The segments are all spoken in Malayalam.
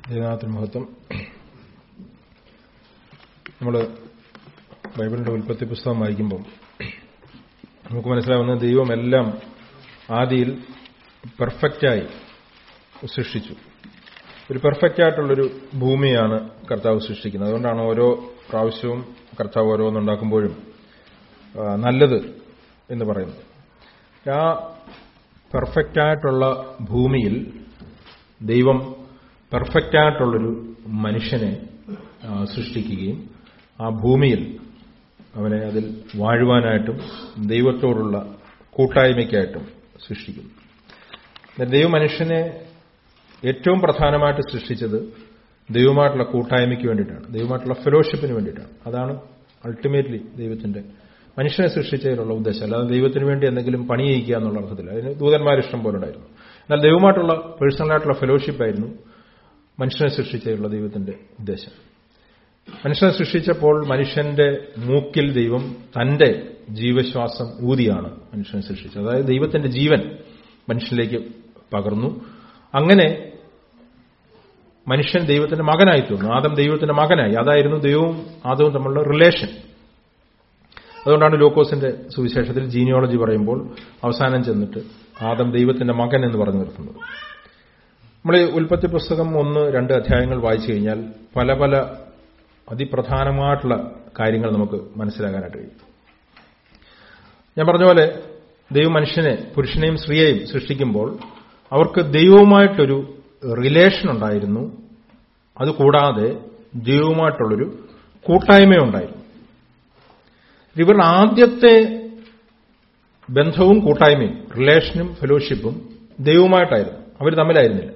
ദൈവനാഥത്തിന് മഹത്വം നമ്മൾ ബൈബിളിന്റെ ഉൽപ്പത്തി പുസ്തകം വായിക്കുമ്പം നമുക്ക് മനസ്സിലാവുന്ന ദൈവം എല്ലാം ആദിയിൽ പെർഫെക്റ്റായി സൃഷ്ടിച്ചു ഒരു പെർഫെക്റ്റ് ആയിട്ടുള്ളൊരു ഭൂമിയാണ് കർത്താവ് സൃഷ്ടിക്കുന്നത് അതുകൊണ്ടാണ് ഓരോ പ്രാവശ്യവും കർത്താവ് ഓരോന്നുണ്ടാക്കുമ്പോഴും നല്ലത് എന്ന് പറയുന്നത് ആ പെർഫെക്റ്റ് ആയിട്ടുള്ള ഭൂമിയിൽ ദൈവം പെർഫെക്റ്റ് ആയിട്ടുള്ളൊരു മനുഷ്യനെ സൃഷ്ടിക്കുകയും ആ ഭൂമിയിൽ അവനെ അതിൽ വാഴുവാനായിട്ടും ദൈവത്തോടുള്ള കൂട്ടായ്മയ്ക്കായിട്ടും സൃഷ്ടിക്കുന്നു ദൈവ മനുഷ്യനെ ഏറ്റവും പ്രധാനമായിട്ട് സൃഷ്ടിച്ചത് ദൈവമായിട്ടുള്ള കൂട്ടായ്മയ്ക്ക് വേണ്ടിയിട്ടാണ് ദൈവമായിട്ടുള്ള ഫെലോഷിപ്പിന് വേണ്ടിയിട്ടാണ് അതാണ് അൾട്ടിമേറ്റ്ലി ദൈവത്തിന്റെ മനുഷ്യനെ സൃഷ്ടിച്ചതിലുള്ള ഉദ്ദേശം അല്ലാതെ ദൈവത്തിന് വേണ്ടി എന്തെങ്കിലും പണി ചെയ്യിക്കുക എന്നുള്ള അർത്ഥത്തിൽ അതിന് ദൂതന്മാർ ഇഷ്ടം പോലെ ഉണ്ടായിരുന്നു എന്നാൽ ദൈവമായിട്ടുള്ള പേഴ്സണലായിട്ടുള്ള ഫെലോഷിപ്പായിരുന്നു മനുഷ്യനെ സൃഷ്ടിച്ചതിലുള്ള ദൈവത്തിന്റെ ഉദ്ദേശം മനുഷ്യനെ സൃഷ്ടിച്ചപ്പോൾ മനുഷ്യന്റെ മൂക്കിൽ ദൈവം തന്റെ ജീവശ്വാസം ഊതിയാണ് മനുഷ്യനെ സൃഷ്ടിച്ചത് അതായത് ദൈവത്തിന്റെ ജീവൻ മനുഷ്യനിലേക്ക് പകർന്നു അങ്ങനെ മനുഷ്യൻ ദൈവത്തിന്റെ മകനായി തീർന്നു ആദം ദൈവത്തിന്റെ മകനായി അതായിരുന്നു ദൈവവും ആദവും തമ്മിലുള്ള റിലേഷൻ അതുകൊണ്ടാണ് ലോക്കോസിന്റെ സുവിശേഷത്തിൽ ജീനിയോളജി പറയുമ്പോൾ അവസാനം ചെന്നിട്ട് ആദം ദൈവത്തിന്റെ മകൻ എന്ന് പറഞ്ഞു നിർത്തുന്നത് നമ്മൾ ഈ ഉൽപ്പത്തി പുസ്തകം ഒന്ന് രണ്ട് അധ്യായങ്ങൾ വായിച്ചു കഴിഞ്ഞാൽ പല പല അതിപ്രധാനമായിട്ടുള്ള കാര്യങ്ങൾ നമുക്ക് മനസ്സിലാക്കാനായിട്ട് കഴിയും ഞാൻ പറഞ്ഞ പോലെ ദൈവം മനുഷ്യനെ പുരുഷനെയും സ്ത്രീയെയും സൃഷ്ടിക്കുമ്പോൾ അവർക്ക് ദൈവവുമായിട്ടൊരു റിലേഷൻ ഉണ്ടായിരുന്നു അതുകൂടാതെ ദൈവവുമായിട്ടുള്ളൊരു കൂട്ടായ്മയുണ്ടായിരുന്നു ഇവരുടെ ആദ്യത്തെ ബന്ധവും കൂട്ടായ്മയും റിലേഷനും ഫെലോഷിപ്പും ദൈവവുമായിട്ടായിരുന്നു അവർ തമ്മിലായിരുന്നില്ല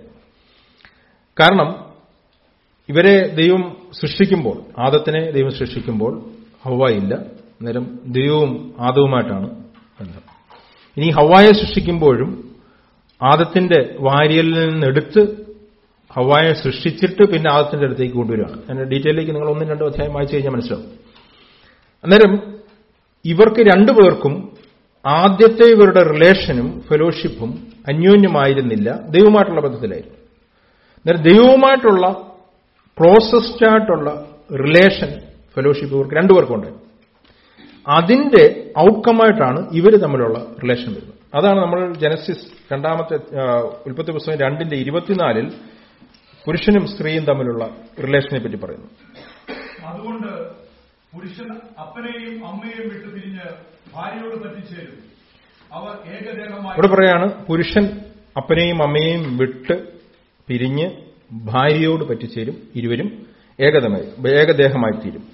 കാരണം ഇവരെ ദൈവം സൃഷ്ടിക്കുമ്പോൾ ആദത്തിനെ ദൈവം സൃഷ്ടിക്കുമ്പോൾ ഹവായില്ല അന്നേരം ദൈവവും ആദവുമായിട്ടാണ് ബന്ധം ഇനി ഹവായെ സൃഷ്ടിക്കുമ്പോഴും ആദത്തിന്റെ വാരിയലിൽ നിന്നെടുത്ത് ഹവായെ സൃഷ്ടിച്ചിട്ട് പിന്നെ ആദത്തിന്റെ അടുത്തേക്ക് കൊണ്ടുവരികയാണ് ഞാൻ ഡീറ്റെയിലേക്ക് നിങ്ങൾ ഒന്നും രണ്ടോ അധ്യായം വായിച്ചു കഴിഞ്ഞാൽ മനസ്സിലാവും അന്നേരം ഇവർക്ക് രണ്ടുപേർക്കും ആദ്യത്തെ ഇവരുടെ റിലേഷനും ഫെലോഷിപ്പും അന്യോന്യമായിരുന്നില്ല ദൈവമായിട്ടുള്ള ബന്ധത്തിലായിരുന്നു അന്നേരം ദൈവവുമായിട്ടുള്ള ക്ലോസസ്റ്റ് ആയിട്ടുള്ള റിലേഷൻ ഫെലോഷിപ്പ് ഇവർക്ക് രണ്ടുപേർക്കുണ്ട് അതിന്റെ ഔട്ട്കമായിട്ടാണ് ഇവർ തമ്മിലുള്ള റിലേഷൻ വരുന്നത് അതാണ് നമ്മൾ ജനസിസ് രണ്ടാമത്തെ ഉൽപ്പത്തി പുസ്തകം രണ്ടിന്റെ ഇരുപത്തിനാലിൽ പുരുഷനും സ്ത്രീയും തമ്മിലുള്ള റിലേഷനെ പറ്റി പറയുന്നു അതുകൊണ്ട് പുരുഷൻ അപ്പനെയും അമ്മയെയും വിട്ടു പിരിഞ്ഞ് ഭാര്യയോട് പറ്റിച്ചേരും അവർ ഏകദേഹമായി ഇവിടെ പറയാണ് പുരുഷൻ അപ്പനെയും അമ്മയെയും വിട്ട് പിരിഞ്ഞ് ഭാര്യയോട് പറ്റിച്ചേരും ഇരുവരും ഏകതമായി ഏകദേഹമായി തീരും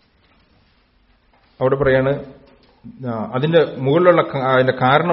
അവിടെ പറയാണ് അതിന്റെ മുകളിലുള്ള അതിന്റെ കാരണം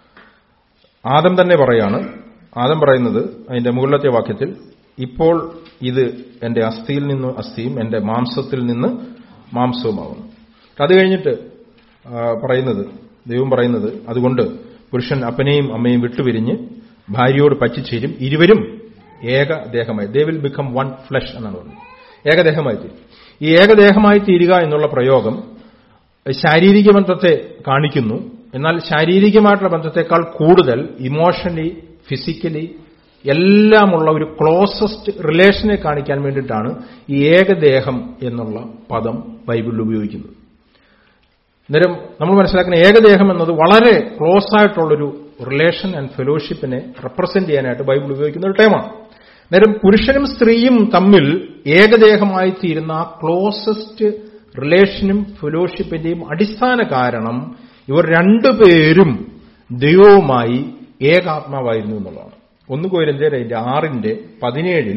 ആദം തന്നെ പറയാണ് ആദം പറയുന്നത് അതിന്റെ മുകളിലത്തെ വാക്യത്തിൽ ഇപ്പോൾ ഇത് എന്റെ അസ്ഥിയിൽ നിന്ന് അസ്ഥിയും എന്റെ മാംസത്തിൽ നിന്ന് മാംസവുമാവുന്നു അത് കഴിഞ്ഞിട്ട് പറയുന്നത് ദൈവം പറയുന്നത് അതുകൊണ്ട് പുരുഷൻ അപ്പനെയും അമ്മയും വിട്ടുപിരിഞ്ഞ് ഭാര്യയോട് പറ്റിച്ചേരും ഇരുവരും ഏകദേഹമായി they will become one flesh എന്നാണ് പറയുന്നത് ഏകദേഹമായി തീരും ഈ ഏകദേഹമായി തീരുക എന്നുള്ള പ്രയോഗം ശാരീരിക ബന്ധത്തെ കാണിക്കുന്നു എന്നാൽ ശാരീരികമായിട്ടുള്ള ബന്ധത്തെക്കാൾ കൂടുതൽ ഇമോഷണലി ഫിസിക്കലി എല്ലാമുള്ള ഒരു ക്ലോസസ്റ്റ് റിലേഷനെ കാണിക്കാൻ വേണ്ടിയിട്ടാണ് ഈ ഏകദേഹം എന്നുള്ള പദം ബൈബിളിൽ ഉപയോഗിക്കുന്നത് അന്നേരം നമ്മൾ മനസ്സിലാക്കുന്ന ഏകദേഹം എന്നത് വളരെ ക്ലോസ് ആയിട്ടുള്ളൊരു റിലേഷൻ ആൻഡ് ഫെലോഷിപ്പിനെ റെപ്രസെന്റ് ചെയ്യാനായിട്ട് ബൈബിൾ ഉപയോഗിക്കുന്ന ഒരു ടൈമാണ് അന്നേരം പുരുഷനും സ്ത്രീയും തമ്മിൽ ഏകദേഹമായി തീരുന്ന ആ ക്ലോസസ്റ്റ് റിലേഷനും ഫെലോഷിപ്പിന്റെയും അടിസ്ഥാന കാരണം ഇവർ രണ്ടുപേരും ദൈവവുമായി ഏകാത്മാവായിരുന്നു എന്നുള്ളതാണ് ഒന്ന് കോരിന്തേർ അതിന്റെ ആറിന്റെ പതിനേഴിൽ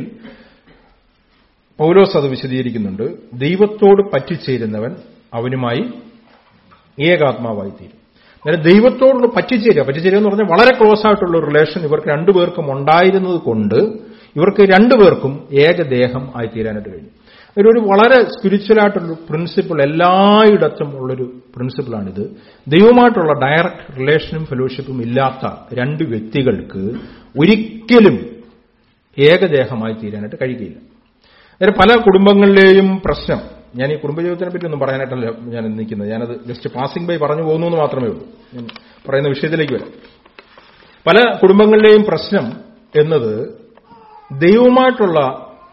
പൗലോസ് അത് വിശദീകരിക്കുന്നുണ്ട് ദൈവത്തോട് പറ്റിച്ചേരുന്നവൻ അവനുമായി ഏകാത്മാവായി തീരും അന്നേരം ദൈവത്തോടുള്ള പറ്റിച്ചേരുക പറ്റിച്ചേരുക എന്ന് പറഞ്ഞാൽ വളരെ ക്ലോസ് ആയിട്ടുള്ള ഒരു റിലേഷൻ ഇവർക്ക് രണ്ടുപേർക്കും ഉണ്ടായിരുന്നത് കൊണ്ട് ഇവർക്ക് രണ്ടുപേർക്കും ഏകദേഹം ആയി തീരാനായിട്ട് കഴിഞ്ഞു ഒരു വളരെ സ്പിരിച്വൽ ആയിട്ടുള്ള പ്രിൻസിപ്പിൾ എല്ലായിടത്തും ഉള്ളൊരു പ്രിൻസിപ്പിളാണിത് ദൈവമായിട്ടുള്ള ഡയറക്റ്റ് റിലേഷനും ഫെലോഷിപ്പും ഇല്ലാത്ത രണ്ട് വ്യക്തികൾക്ക് ഒരിക്കലും ഏകദേഹമായി തീരാനായിട്ട് കഴിയുകയില്ല അന്നേരം പല കുടുംബങ്ങളിലെയും പ്രശ്നം ഞാൻ ഈ കുടുംബജീവിതത്തിനെ പറ്റി ഒന്നും പറയാനായിട്ടല്ല ഞാൻ നിൽക്കുന്നത് ഞാനത് ജസ്റ്റ് പാസിംഗ് ബൈ പറഞ്ഞു പോകുന്നു എന്ന് മാത്രമേ ഉള്ളൂ ഞാൻ പറയുന്ന വിഷയത്തിലേക്ക് വരാം പല കുടുംബങ്ങളിലെയും പ്രശ്നം എന്നത് ദൈവവുമായിട്ടുള്ള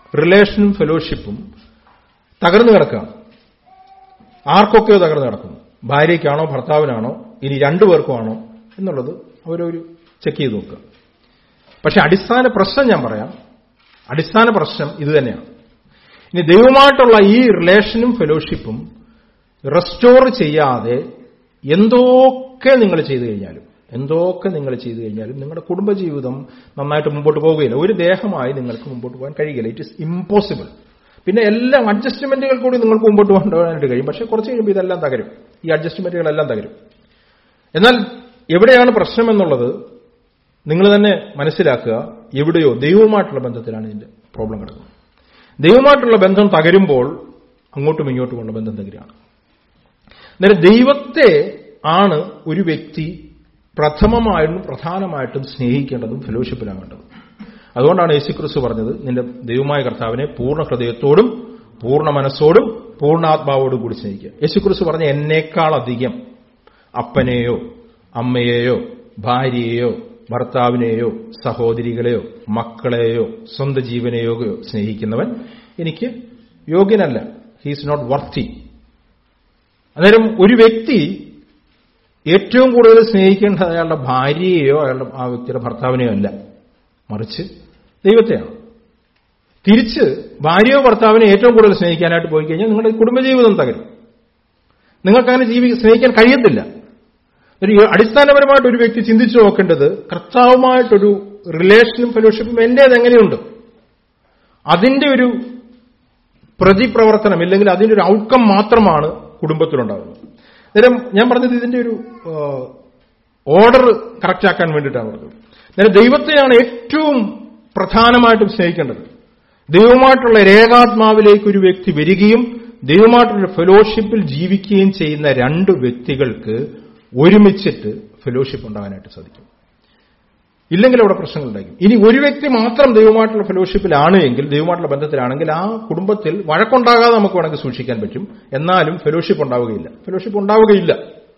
റിലേഷനും ഫെലോഷിപ്പും തകർന്നു കിടക്കുകയാണ് ആർക്കൊക്കെയോ തകർന്നു കിടക്കുന്നു ഭാര്യയ്ക്കാണോ ഭർത്താവിനാണോ ഇനി രണ്ടുപേർക്കുമാണോ എന്നുള്ളത് അവരൊരു ചെക്ക് ചെയ്ത് നോക്കുക പക്ഷെ അടിസ്ഥാന പ്രശ്നം ഞാൻ പറയാം അടിസ്ഥാന പ്രശ്നം ഇത് തന്നെയാണ് ഇനി ദൈവമായിട്ടുള്ള ഈ റിലേഷനും ഫെലോഷിപ്പും റെസ്റ്റോർ ചെയ്യാതെ എന്തൊക്കെ നിങ്ങൾ ചെയ്തു കഴിഞ്ഞാലും എന്തൊക്കെ നിങ്ങൾ ചെയ്തു കഴിഞ്ഞാലും നിങ്ങളുടെ കുടുംബജീവിതം നന്നായിട്ട് മുമ്പോട്ട് പോവുകയില്ല ഒരു ദേഹമായി നിങ്ങൾക്ക് മുമ്പോട്ട് പോകാൻ കഴിയില്ല ഇറ്റ് ഇസ് ഇമ്പോസിബിൾ പിന്നെ എല്ലാം അഡ്ജസ്റ്റ്മെന്റുകൾ കൂടി നിങ്ങൾക്ക് മുമ്പോട്ട് കൊണ്ടുപോകാനായിട്ട് കഴിയും പക്ഷെ കുറച്ച് കഴിയുമ്പോൾ ഇതെല്ലാം തകരും ഈ അഡ്ജസ്റ്റ്മെന്റുകളെല്ലാം തകരും എന്നാൽ എവിടെയാണ് പ്രശ്നം എന്നുള്ളത് നിങ്ങൾ തന്നെ മനസ്സിലാക്കുക എവിടെയോ ദൈവവുമായിട്ടുള്ള ബന്ധത്തിലാണ് ഇതിന്റെ പ്രോബ്ലം കിടക്കുന്നത് ദൈവമായിട്ടുള്ള ബന്ധം തകരുമ്പോൾ അങ്ങോട്ടും ഇങ്ങോട്ടുമുള്ള ബന്ധം തകരുകയാണ് അന്നേരം ദൈവത്തെ ആണ് ഒരു വ്യക്തി പ്രഥമമായിട്ടും പ്രധാനമായിട്ടും സ്നേഹിക്കേണ്ടതും ഫെലോഷിപ്പിലാകേണ്ടതും അതുകൊണ്ടാണ് യേശുക്രിസ്തു പറഞ്ഞത് നിന്റെ ദൈവമായ കർത്താവിനെ പൂർണ്ണ ഹൃദയത്തോടും പൂർണ്ണ മനസ്സോടും പൂർണ്ണാത്മാവോടും കൂടി സ്നേഹിക്കുക യേശുക്രിസ്തു പറഞ്ഞ എന്നേക്കാളധികം അപ്പനെയോ അമ്മയെയോ ഭാര്യയെയോ ഭർത്താവിനെയോ സഹോദരികളെയോ മക്കളെയോ സ്വന്തം ജീവനെയോ സ്നേഹിക്കുന്നവൻ എനിക്ക് യോഗ്യനല്ല ഹീസ് നോട്ട് വർത്തി അന്നേരം ഒരു വ്യക്തി ഏറ്റവും കൂടുതൽ സ്നേഹിക്കേണ്ടത് അയാളുടെ ഭാര്യയെയോ അയാളുടെ ആ വ്യക്തിയുടെ ഭർത്താവിനെയോ അല്ല മറിച്ച് ദൈവത്തെയാണ് തിരിച്ച് ഭാര്യയോ ഭർത്താവിനെ ഏറ്റവും കൂടുതൽ സ്നേഹിക്കാനായിട്ട് പോയി കഴിഞ്ഞാൽ നിങ്ങളുടെ കുടുംബജീവിതം തകരും നിങ്ങൾക്കങ്ങനെ ജീവി സ്നേഹിക്കാൻ കഴിയത്തില്ല ഒരു അടിസ്ഥാനപരമായിട്ട് ഒരു വ്യക്തി ചിന്തിച്ചു നോക്കേണ്ടത് കർത്താവുമായിട്ടൊരു റിലേഷനും ഫെലോഷിപ്പും എന്റേത് എങ്ങനെയുണ്ട് അതിന്റെ ഒരു പ്രതിപ്രവർത്തനം ഇല്ലെങ്കിൽ അതിന്റെ ഒരു ഔട്ട്കം മാത്രമാണ് കുടുംബത്തിലുണ്ടാകുന്നത് നേരം ഞാൻ പറഞ്ഞത് ഇതിന്റെ ഒരു ഓർഡർ കറക്റ്റ് ആക്കാൻ വേണ്ടിയിട്ടാണ് പറഞ്ഞത് നേരം ദൈവത്തെയാണ് ഏറ്റവും പ്രധാനമായിട്ടും സ്നേഹിക്കേണ്ടത് ദൈവമായിട്ടുള്ള രേഖാത്മാവിലേക്ക് ഒരു വ്യക്തി വരികയും ദൈവമായിട്ടുള്ള ഫെലോഷിപ്പിൽ ജീവിക്കുകയും ചെയ്യുന്ന രണ്ട് വ്യക്തികൾക്ക് ഒരുമിച്ചിട്ട് ഫെലോഷിപ്പ് ഉണ്ടാകാനായിട്ട് സാധിക്കും ഇല്ലെങ്കിൽ അവിടെ പ്രശ്നങ്ങൾ ഉണ്ടായിരിക്കും ഇനി ഒരു വ്യക്തി മാത്രം ദൈവമായിട്ടുള്ള ഫെലോഷിപ്പിലാണ് എങ്കിൽ ദൈവമായിട്ടുള്ള ബന്ധത്തിലാണെങ്കിൽ ആ കുടുംബത്തിൽ വഴക്കുണ്ടാകാതെ നമുക്ക് വേണമെങ്കിൽ സൂക്ഷിക്കാൻ പറ്റും എന്നാലും ഫെലോഷിപ്പ് ഉണ്ടാവുകയില്ല ഫെലോഷിപ്പ് ഉണ്ടാവുകയില്ല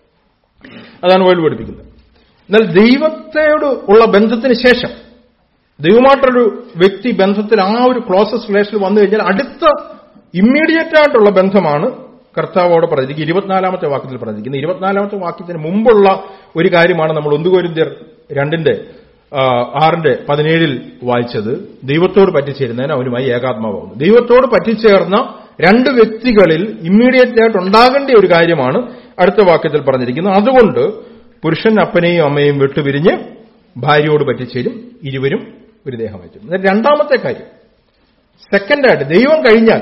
അതാണ് വേൾഡ് പഠിപ്പിക്കുന്നത് എന്നാൽ ദൈവത്തോട് ഉള്ള ബന്ധത്തിന് ശേഷം ദൈവമായിട്ടൊരു വ്യക്തി ബന്ധത്തിൽ ആ ഒരു ക്ലോസസ് റിലേഷനിൽ വന്നു കഴിഞ്ഞാൽ അടുത്ത ഇമ്മീഡിയറ്റ് ആയിട്ടുള്ള ബന്ധമാണ് കർത്താവോട് പറഞ്ഞിരിക്കുന്നത് ഇരുപത്തിനാലാമത്തെ വാക്യത്തിൽ പറഞ്ഞിരിക്കുന്നത് ഇരുപത്തിനാലാമത്തെ വാക്യത്തിന് മുമ്പുള്ള ഒരു കാര്യമാണ് നമ്മൾ ഒന്നുകോരിന്ത്യർ രണ്ടിന്റെ ആറിന്റെ പതിനേഴിൽ വായിച്ചത് ദൈവത്തോട് പറ്റിച്ചേരുന്നതിന് അവനുമായി ഏകാത്മാവാകുന്നു ദൈവത്തോട് പറ്റിച്ചേർന്ന രണ്ട് വ്യക്തികളിൽ ഇമ്മീഡിയറ്റ് ആയിട്ട് ഉണ്ടാകേണ്ട ഒരു കാര്യമാണ് അടുത്ത വാക്യത്തിൽ പറഞ്ഞിരിക്കുന്നത് അതുകൊണ്ട് പുരുഷൻ അപ്പനെയും അമ്മയും വിട്ടുപിരിഞ്ഞ് ഭാര്യയോട് പറ്റിച്ചേരും ഇരുവരും ഒരു ദേഹമായി തീരും രണ്ടാമത്തെ കാര്യം സെക്കൻഡായിട്ട് ദൈവം കഴിഞ്ഞാൽ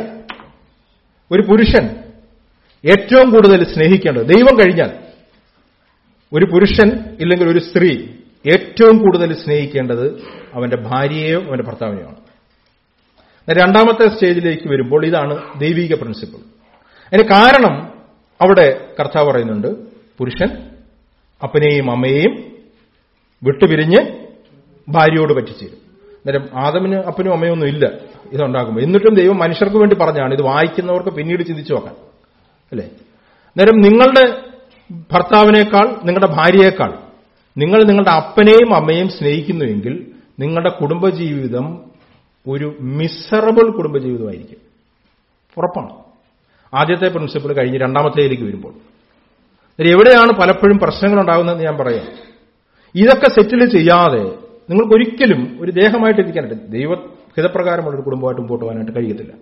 ഒരു പുരുഷൻ ഏറ്റവും കൂടുതൽ സ്നേഹിക്കേണ്ടത് ദൈവം കഴിഞ്ഞാൽ ഒരു പുരുഷൻ ഇല്ലെങ്കിൽ ഒരു സ്ത്രീ ഏറ്റവും കൂടുതൽ സ്നേഹിക്കേണ്ടത് അവന്റെ ഭാര്യയെയോ അവന്റെ ഭർത്താവിനെയോ ആണ് രണ്ടാമത്തെ സ്റ്റേജിലേക്ക് വരുമ്പോൾ ഇതാണ് ദൈവിക പ്രിൻസിപ്പിൾ അതിന് കാരണം അവിടെ കർത്താവ് പറയുന്നുണ്ട് പുരുഷൻ അപ്പനെയും അമ്മയെയും വിട്ടുപിരിഞ്ഞ് ഭാര്യയോട് പറ്റിച്ചേരും അന്നേരം ആദമിന് അപ്പനും അമ്മയും ഒന്നും ഇല്ല ഇതുണ്ടാകുമ്പോൾ എന്നിട്ടും ദൈവം മനുഷ്യർക്ക് വേണ്ടി പറഞ്ഞാണ് ഇത് വായിക്കുന്നവർക്ക് പിന്നീട് ചിന്തിച്ചു നോക്കാൻ അല്ലേ അന്നേരം നിങ്ങളുടെ ഭർത്താവിനേക്കാൾ നിങ്ങളുടെ ഭാര്യയേക്കാൾ നിങ്ങൾ നിങ്ങളുടെ അപ്പനെയും അമ്മയും സ്നേഹിക്കുന്നുവെങ്കിൽ നിങ്ങളുടെ കുടുംബജീവിതം ഒരു മിസറബിൾ കുടുംബജീവിതമായിരിക്കും ഉറപ്പാണ് ആദ്യത്തെ പ്രിൻസിപ്പിൾ കഴിഞ്ഞ് രണ്ടാമത്തേലേക്ക് വരുമ്പോൾ എവിടെയാണ് പലപ്പോഴും പ്രശ്നങ്ങൾ ഉണ്ടാകുന്നതെന്ന് ഞാൻ പറയാം ഇതൊക്കെ സെറ്റിൽ ചെയ്യാതെ നിങ്ങൾക്ക് ഒരിക്കലും ഒരു ദേഹമായിട്ട് ഇരിക്കാനായിട്ട് ദൈവ ഹിതപ്രകാരമുള്ള ഒരു കുടുംബമായിട്ട് മുമ്പോട്ട് പോകാനായിട്ട് കഴിയത്തില്ല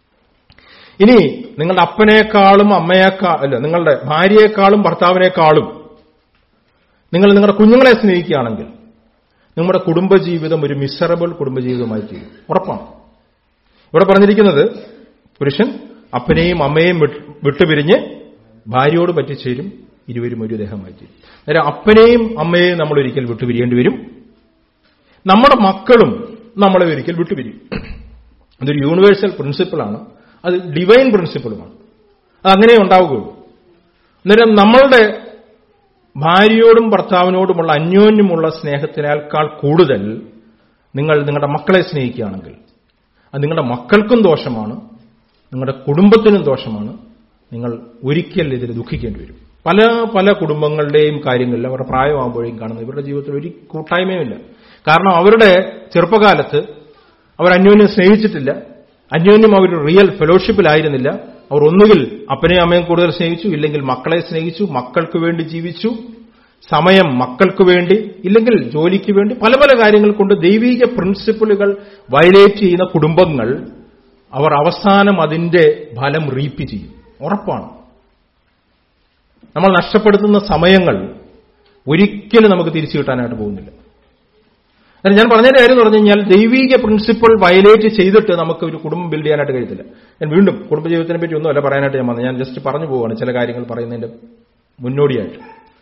ഇനി നിങ്ങളുടെ അപ്പനേക്കാളും അമ്മയേക്കാൾ അല്ല നിങ്ങളുടെ ഭാര്യയെക്കാളും ഭർത്താവിനേക്കാളും നിങ്ങൾ നിങ്ങളുടെ കുഞ്ഞുങ്ങളെ സ്നേഹിക്കുകയാണെങ്കിൽ നമ്മുടെ കുടുംബജീവിതം ഒരു മിസറബിൾ കുടുംബജീവിതമായി തീരും ഉറപ്പാണ് ഇവിടെ പറഞ്ഞിരിക്കുന്നത് പുരുഷൻ അപ്പനെയും അമ്മയെയും വിട്ടുപിരിഞ്ഞ് ഭാര്യയോട് പറ്റിച്ചേരും ഇരുവരും ഒരു ദേഹമായി തീരും അന്നേരം അപ്പനെയും അമ്മയെയും നമ്മൾ ഒരിക്കൽ വിട്ടുപിരിയേണ്ടി വരും നമ്മുടെ മക്കളും നമ്മളെ ഒരിക്കൽ വിട്ടുപിരിയും അതൊരു യൂണിവേഴ്സൽ പ്രിൻസിപ്പിളാണ് അത് ഡിവൈൻ പ്രിൻസിപ്പിളുമാണ് അത് അങ്ങനെ ഉണ്ടാവുകയുള്ളൂ അന്നേരം നമ്മളുടെ ഭാര്യയോടും ഭർത്താവിനോടുമുള്ള അന്യോന്യമുള്ള സ്നേഹത്തിനേക്കാൾ കൂടുതൽ നിങ്ങൾ നിങ്ങളുടെ മക്കളെ സ്നേഹിക്കുകയാണെങ്കിൽ അത് നിങ്ങളുടെ മക്കൾക്കും ദോഷമാണ് നിങ്ങളുടെ കുടുംബത്തിനും ദോഷമാണ് നിങ്ങൾ ഒരിക്കൽ ഇതിൽ ദുഃഖിക്കേണ്ടി വരും പല പല കുടുംബങ്ങളുടെയും കാര്യങ്ങളിൽ അവരുടെ പ്രായമാകുമ്പോഴേക്കും കാണുന്നത് ഇവരുടെ ജീവിതത്തിൽ ഒരു കൂട്ടായ്മയുമില്ല കാരണം അവരുടെ ചെറുപ്പകാലത്ത് അവർ അന്യോന്യം സ്നേഹിച്ചിട്ടില്ല അന്യോന്യം അവർ റിയൽ ഫെലോഷിപ്പിലായിരുന്നില്ല അവർ ഒന്നുകിൽ അപ്പനെയും അമ്മയും കൂടുതൽ സ്നേഹിച്ചു ഇല്ലെങ്കിൽ മക്കളെ സ്നേഹിച്ചു മക്കൾക്ക് വേണ്ടി ജീവിച്ചു സമയം മക്കൾക്ക് വേണ്ടി ഇല്ലെങ്കിൽ ജോലിക്ക് വേണ്ടി പല പല കാര്യങ്ങൾ കൊണ്ട് ദൈവിക പ്രിൻസിപ്പിളുകൾ വയലേറ്റ് ചെയ്യുന്ന കുടുംബങ്ങൾ അവർ അവസാനം അതിന്റെ ഫലം റീപ്പ് ചെയ്യും ഉറപ്പാണ് നമ്മൾ നഷ്ടപ്പെടുത്തുന്ന സമയങ്ങൾ ഒരിക്കലും നമുക്ക് തിരിച്ചു കിട്ടാനായിട്ട് പോകുന്നില്ല എന്നാൽ ഞാൻ പറഞ്ഞതിന്റെ കാര്യം എന്ന് പറഞ്ഞു കഴിഞ്ഞാൽ ദൈവിക പ്രിൻസിപ്പിൾ വയലേറ്റ് ചെയ്തിട്ട് നമുക്ക് ഒരു കുടുംബം ബിൽഡ് ചെയ്യാനായിട്ട് കഴിയത്തില്ല ഞാൻ വീണ്ടും കുടുംബജീവിതത്തിനെ പറ്റി ഒന്നുമല്ല പറയാനായിട്ട് ഞാൻ വന്നത് ഞാൻ ജസ്റ്റ് പറഞ്ഞു പോവുകയാണ് ചില കാര്യങ്ങൾ പറയുന്നതിന്റെ മുന്നോടിയായിട്ട്